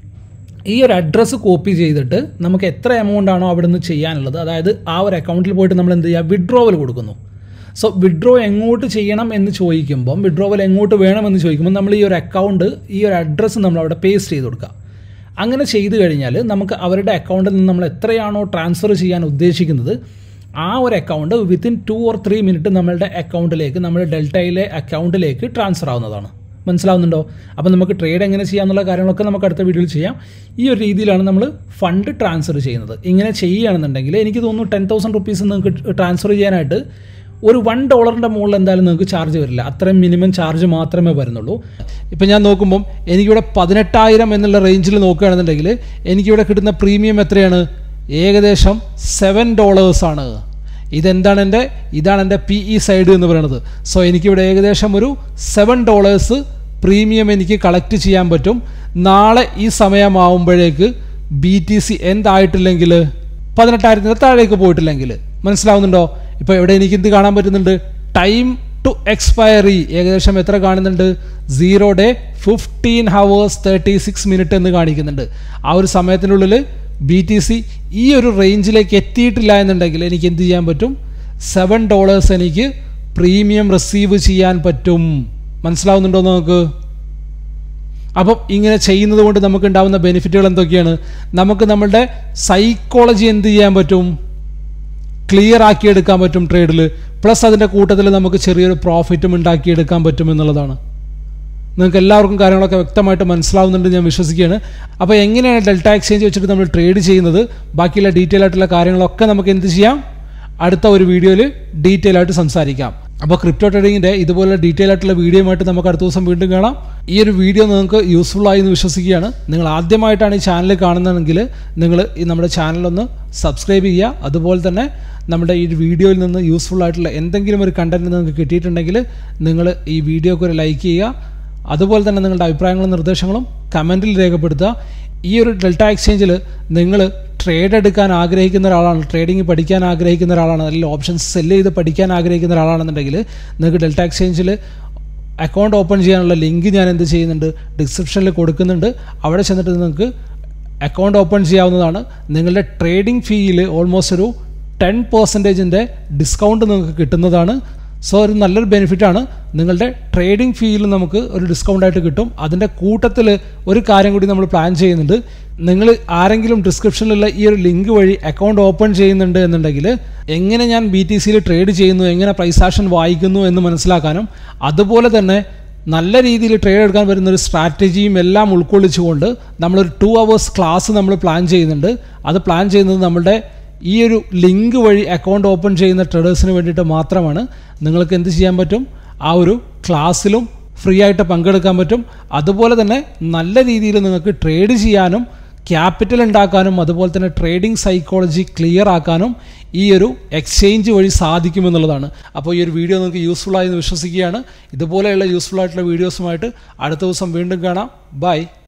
ഈ ഒരു അഡ്രസ്സ് കോപ്പി ചെയ്തിട്ട് നമുക്ക് എത്ര എമൗണ്ട് ആണോ അവിടെ നിന്ന് ചെയ്യാനുള്ളത് അതായത് ആ ഒരു അക്കൗണ്ടിൽ പോയിട്ട് നമ്മൾ എന്ത് ചെയ്യുക വിഡ്രോവൽ കൊടുക്കുന്നു സോ വിഡ്രോ എങ്ങോട്ട് ചെയ്യണം എന്ന് ചോദിക്കുമ്പം വിഡ്രോവൽ എങ്ങോട്ട് വേണമെന്ന് ചോദിക്കുമ്പോൾ നമ്മൾ ഈ ഒരു അക്കൗണ്ട് ഈ ഒരു അഡ്രസ്സ് നമ്മൾ അവിടെ പേസ്റ്റ് ചെയ്ത് കൊടുക്കുക അങ്ങനെ ചെയ്തു കഴിഞ്ഞാൽ നമുക്ക് അവരുടെ അക്കൗണ്ടിൽ നിന്ന് നമ്മൾ എത്രയാണോ ട്രാൻസ്ഫർ ചെയ്യാൻ ഉദ്ദേശിക്കുന്നത് ആ ഒരു account within two or three minute നമ്മളുടെ അക്കൗണ്ടിലേക്ക് നമ്മുടെ ഡെൽറ്റയിലെ അക്കൗണ്ടിലേക്ക് ട്രാൻസ്ഫർ ആവുന്നതാണ് മനസ്സിലാവുന്നുണ്ടോ അപ്പോൾ നമുക്ക് ട്രേഡ് എങ്ങനെ ചെയ്യാമെന്നുള്ള കാര്യങ്ങളൊക്കെ നമുക്ക് അടുത്ത വീഡിയോയിൽ ചെയ്യാം ഈ ഒരു രീതിയിലാണ് നമ്മൾ ഫണ്ട് ട്രാൻസ്ഫർ ചെയ്യുന്നത് ഇങ്ങനെ ചെയ്യുകയാണെന്നുണ്ടെങ്കിൽ എനിക്ക് തോന്നുന്നു ടെൻ തൗസൻഡ് റുപ്പീസ് നിങ്ങൾക്ക് ട്രാൻസ്ഫർ ചെയ്യാനായിട്ട് ഒരു വൺ ഡോളറിൻ്റെ മുകളിൽ എന്തായാലും നിങ്ങൾക്ക് ചാർജ് വരില്ല അത്രയും മിനിമം ചാർജ് മാത്രമേ വരുന്നുള്ളൂ ഇപ്പം ഞാൻ നോക്കുമ്പം എനിക്കിവിടെ പതിനെട്ടായിരം എന്നുള്ള റേഞ്ചിൽ നോക്കുകയാണെന്നുണ്ടെങ്കിൽ എനിക്കിവിടെ കിട്ടുന്ന പ്രീമിയം എത്രയാണ് ഏകദേശം സെവൻ ഡോളേഴ്സാണ് ഇതെന്താണ് എൻ്റെ ഇതാണ് എൻ്റെ പി ഇ സൈഡ് എന്ന് പറയുന്നത് സോ എനിക്കിവിടെ ഏകദേശം ഒരു സെവൻ ഡോളേഴ്സ് പ്രീമിയം എനിക്ക് കളക്ട് ചെയ്യാൻ പറ്റും നാളെ ഈ സമയമാവുമ്പോഴേക്ക് ബി ടി സി എന്തായിട്ടില്ലെങ്കിൽ പതിനെട്ടായിരത്തിന് താഴേക്ക് പോയിട്ടില്ലെങ്കിൽ മനസ്സിലാവുന്നുണ്ടോ ഇപ്പോൾ ഇവിടെ എനിക്ക് എന്ത് കാണാൻ പറ്റുന്നുണ്ട് ടൈം ടു എക്സ്പയറി ഏകദേശം എത്ര കാണുന്നുണ്ട് zero day fifteen hours thirty six minute എന്ന് കാണിക്കുന്നുണ്ട് ആ ഒരു സമയത്തിനുള്ളിൽ ബി ടി സി ഈ ഒരു റേഞ്ചിലേക്ക് എത്തിയിട്ടില്ല എന്നുണ്ടെങ്കിൽ എനിക്ക് എന്ത് ചെയ്യാൻ പറ്റും സെവൻ ഡോളേഴ്സ് എനിക്ക് പ്രീമിയം റിസീവ് ചെയ്യാൻ പറ്റും മനസ്സിലാവുന്നുണ്ടോ നമുക്ക് അപ്പം ഇങ്ങനെ ചെയ്യുന്നത് കൊണ്ട് നമുക്ക് ഉണ്ടാകുന്ന ബെനിഫിറ്റുകൾ എന്തൊക്കെയാണ് നമുക്ക് നമ്മളുടെ സൈക്കോളജി എന്ത് ചെയ്യാൻ പറ്റും ക്ലിയർ ആക്കിയെടുക്കാൻ പറ്റും ട്രേഡിൽ പ്ലസ് അതിൻ്റെ കൂട്ടത്തിൽ നമുക്ക് ചെറിയൊരു പ്രോഫിറ്റും ഉണ്ടാക്കിയെടുക്കാൻ പറ്റും എന്നുള്ളതാണ് നിങ്ങൾക്ക് എല്ലാവർക്കും കാര്യങ്ങളൊക്കെ വ്യക്തമായിട്ട് മനസ്സിലാവുന്നുണ്ട് ഞാൻ വിശ്വസിക്കുകയാണ് അപ്പോൾ എങ്ങനെയാണ് ഡെൽറ്റ എക്സ്ചേഞ്ച് വെച്ചിട്ട് നമ്മൾ ട്രേഡ് ചെയ്യുന്നത് ബാക്കിയുള്ള ഡീറ്റെയിൽ ആയിട്ടുള്ള കാര്യങ്ങളൊക്കെ നമുക്ക് എന്ത് ചെയ്യാം അടുത്ത ഒരു വീഡിയോയിൽ ഡീറ്റെയിൽ ആയിട്ട് സംസാരിക്കാം അപ്പോൾ ക്രിപ്റ്റോ ട്രേഡിങ്ങിൻ്റെ ഇതുപോലെ ഡീറ്റെയിൽ ആയിട്ടുള്ള വീഡിയോയുമായിട്ട് നമുക്ക് അടുത്ത ദിവസം വീണ്ടും കാണാം ഈ ഒരു വീഡിയോ നിങ്ങൾക്ക് യൂസ്ഫുൾ ആയി എന്ന് വിശ്വസിക്കുകയാണ് നിങ്ങൾ ആദ്യമായിട്ടാണ് ഈ ചാനൽ കാണുന്നതെങ്കിൽ നിങ്ങൾ ഈ നമ്മുടെ ചാനലൊന്ന് സബ്സ്ക്രൈബ് ചെയ്യുക അതുപോലെ തന്നെ നമ്മുടെ ഈ വീഡിയോയിൽ നിന്ന് യൂസ്ഫുൾ ആയിട്ടുള്ള എന്തെങ്കിലും ഒരു കണ്ടന്റ് നിങ്ങൾക്ക് കിട്ടിയിട്ടുണ്ടെങ്കിൽ നിങ്ങൾ ഈ വീഡിയോക്ക് ഒരു ലൈക്ക് ചെയ്യുക അതുപോലെ തന്നെ നിങ്ങളുടെ അഭിപ്രായങ്ങളും നിർദ്ദേശങ്ങളും കമൻറ്റിൽ രേഖപ്പെടുത്തുക ഈ ഒരു ഡെൽറ്റ എക്സ്ചേഞ്ചിൽ നിങ്ങൾ ട്രേഡ് എടുക്കാൻ ആഗ്രഹിക്കുന്ന ഒരാളാണ് ട്രേഡിംഗ് പഠിക്കാൻ ആഗ്രഹിക്കുന്ന ഒരാളാണ് അല്ലെങ്കിൽ ഓപ്ഷൻസ് സെല്ല് ചെയ്ത് പഠിക്കാൻ ആഗ്രഹിക്കുന്ന ഒരാളാണെന്നുണ്ടെങ്കിൽ നിങ്ങൾക്ക് ഡെൽറ്റ എക്സ്ചേഞ്ചിൽ അക്കൗണ്ട് ഓപ്പൺ ചെയ്യാനുള്ള ലിങ്ക് ഞാൻ എന്ത് ചെയ്യുന്നുണ്ട് ഡിസ്ക്രിപ്ഷനിൽ കൊടുക്കുന്നുണ്ട് അവിടെ ചെന്നിട്ട് നിങ്ങൾക്ക് അക്കൗണ്ട് ഓപ്പൺ ചെയ്യാവുന്നതാണ് നിങ്ങളുടെ ട്രേഡിംഗ് ഫീയിൽ ഓൾമോസ്റ്റ് ഒരു ടെൻ പെർസെൻറ്റേജിൻ്റെ ഡിസ്കൗണ്ട് നിങ്ങൾക്ക് കിട്ടുന്നതാണ് സോ ഒരു നല്ലൊരു ബെനിഫിറ്റാണ് നിങ്ങളുടെ ട്രേഡിംഗ് ഫീയിൽ നമുക്ക് ഒരു ഡിസ്കൗണ്ട് ആയിട്ട് കിട്ടും അതിൻ്റെ കൂട്ടത്തിൽ ഒരു കാര്യം കൂടി നമ്മൾ പ്ലാൻ ചെയ്യുന്നുണ്ട് നിങ്ങൾ ആരെങ്കിലും ഡിസ്ക്രിപ്ഷനിലുള്ള ഈ ഒരു ലിങ്ക് വഴി അക്കൗണ്ട് ഓപ്പൺ ചെയ്യുന്നുണ്ട് എന്നുണ്ടെങ്കിൽ എങ്ങനെ ഞാൻ ബി ടി സിയിൽ ട്രേഡ് ചെയ്യുന്നു എങ്ങനെ പ്രൈസ് ആക്ഷൻ വായിക്കുന്നു എന്ന് മനസ്സിലാക്കാനും അതുപോലെ തന്നെ നല്ല രീതിയിൽ ട്രേഡ് എടുക്കാൻ വരുന്ന ഒരു സ്ട്രാറ്റജിയും എല്ലാം ഉൾക്കൊള്ളിച്ചുകൊണ്ട് നമ്മളൊരു ടു അവേഴ്സ് ക്ലാസ് നമ്മൾ പ്ലാൻ ചെയ്യുന്നുണ്ട് അത് പ്ലാൻ ചെയ്യുന്നത് നമ്മുടെ ഈ ഒരു ലിങ്ക് വഴി അക്കൗണ്ട് ഓപ്പൺ ചെയ്യുന്ന ട്രേഡേഴ്സിന് വേണ്ടിയിട്ട് മാത്രമാണ് നിങ്ങൾക്ക് എന്ത് ചെയ്യാൻ പറ്റും ആ ഒരു ക്ലാസ്സിലും ഫ്രീ ആയിട്ട് പങ്കെടുക്കാൻ പറ്റും അതുപോലെ തന്നെ നല്ല രീതിയിൽ നിങ്ങൾക്ക് ട്രേഡ് ചെയ്യാനും ക്യാപിറ്റൽ ഉണ്ടാക്കാനും അതുപോലെ തന്നെ ട്രേഡിംഗ് സൈക്കോളജി ക്ലിയർ ആക്കാനും ഈ ഒരു എക്സ്ചേഞ്ച് വഴി സാധിക്കുമെന്നുള്ളതാണ് അപ്പോൾ ഈ ഒരു വീഡിയോ നിങ്ങൾക്ക് യൂസ്ഫുൾ ആയി എന്ന് വിശ്വസിക്കുകയാണ് ഇതുപോലെയുള്ള യൂസ്ഫുൾ ആയിട്ടുള്ള വീഡിയോസുമായിട്ട് അടുത്ത ദിവസം വീണ്ടും കാണാം ബൈ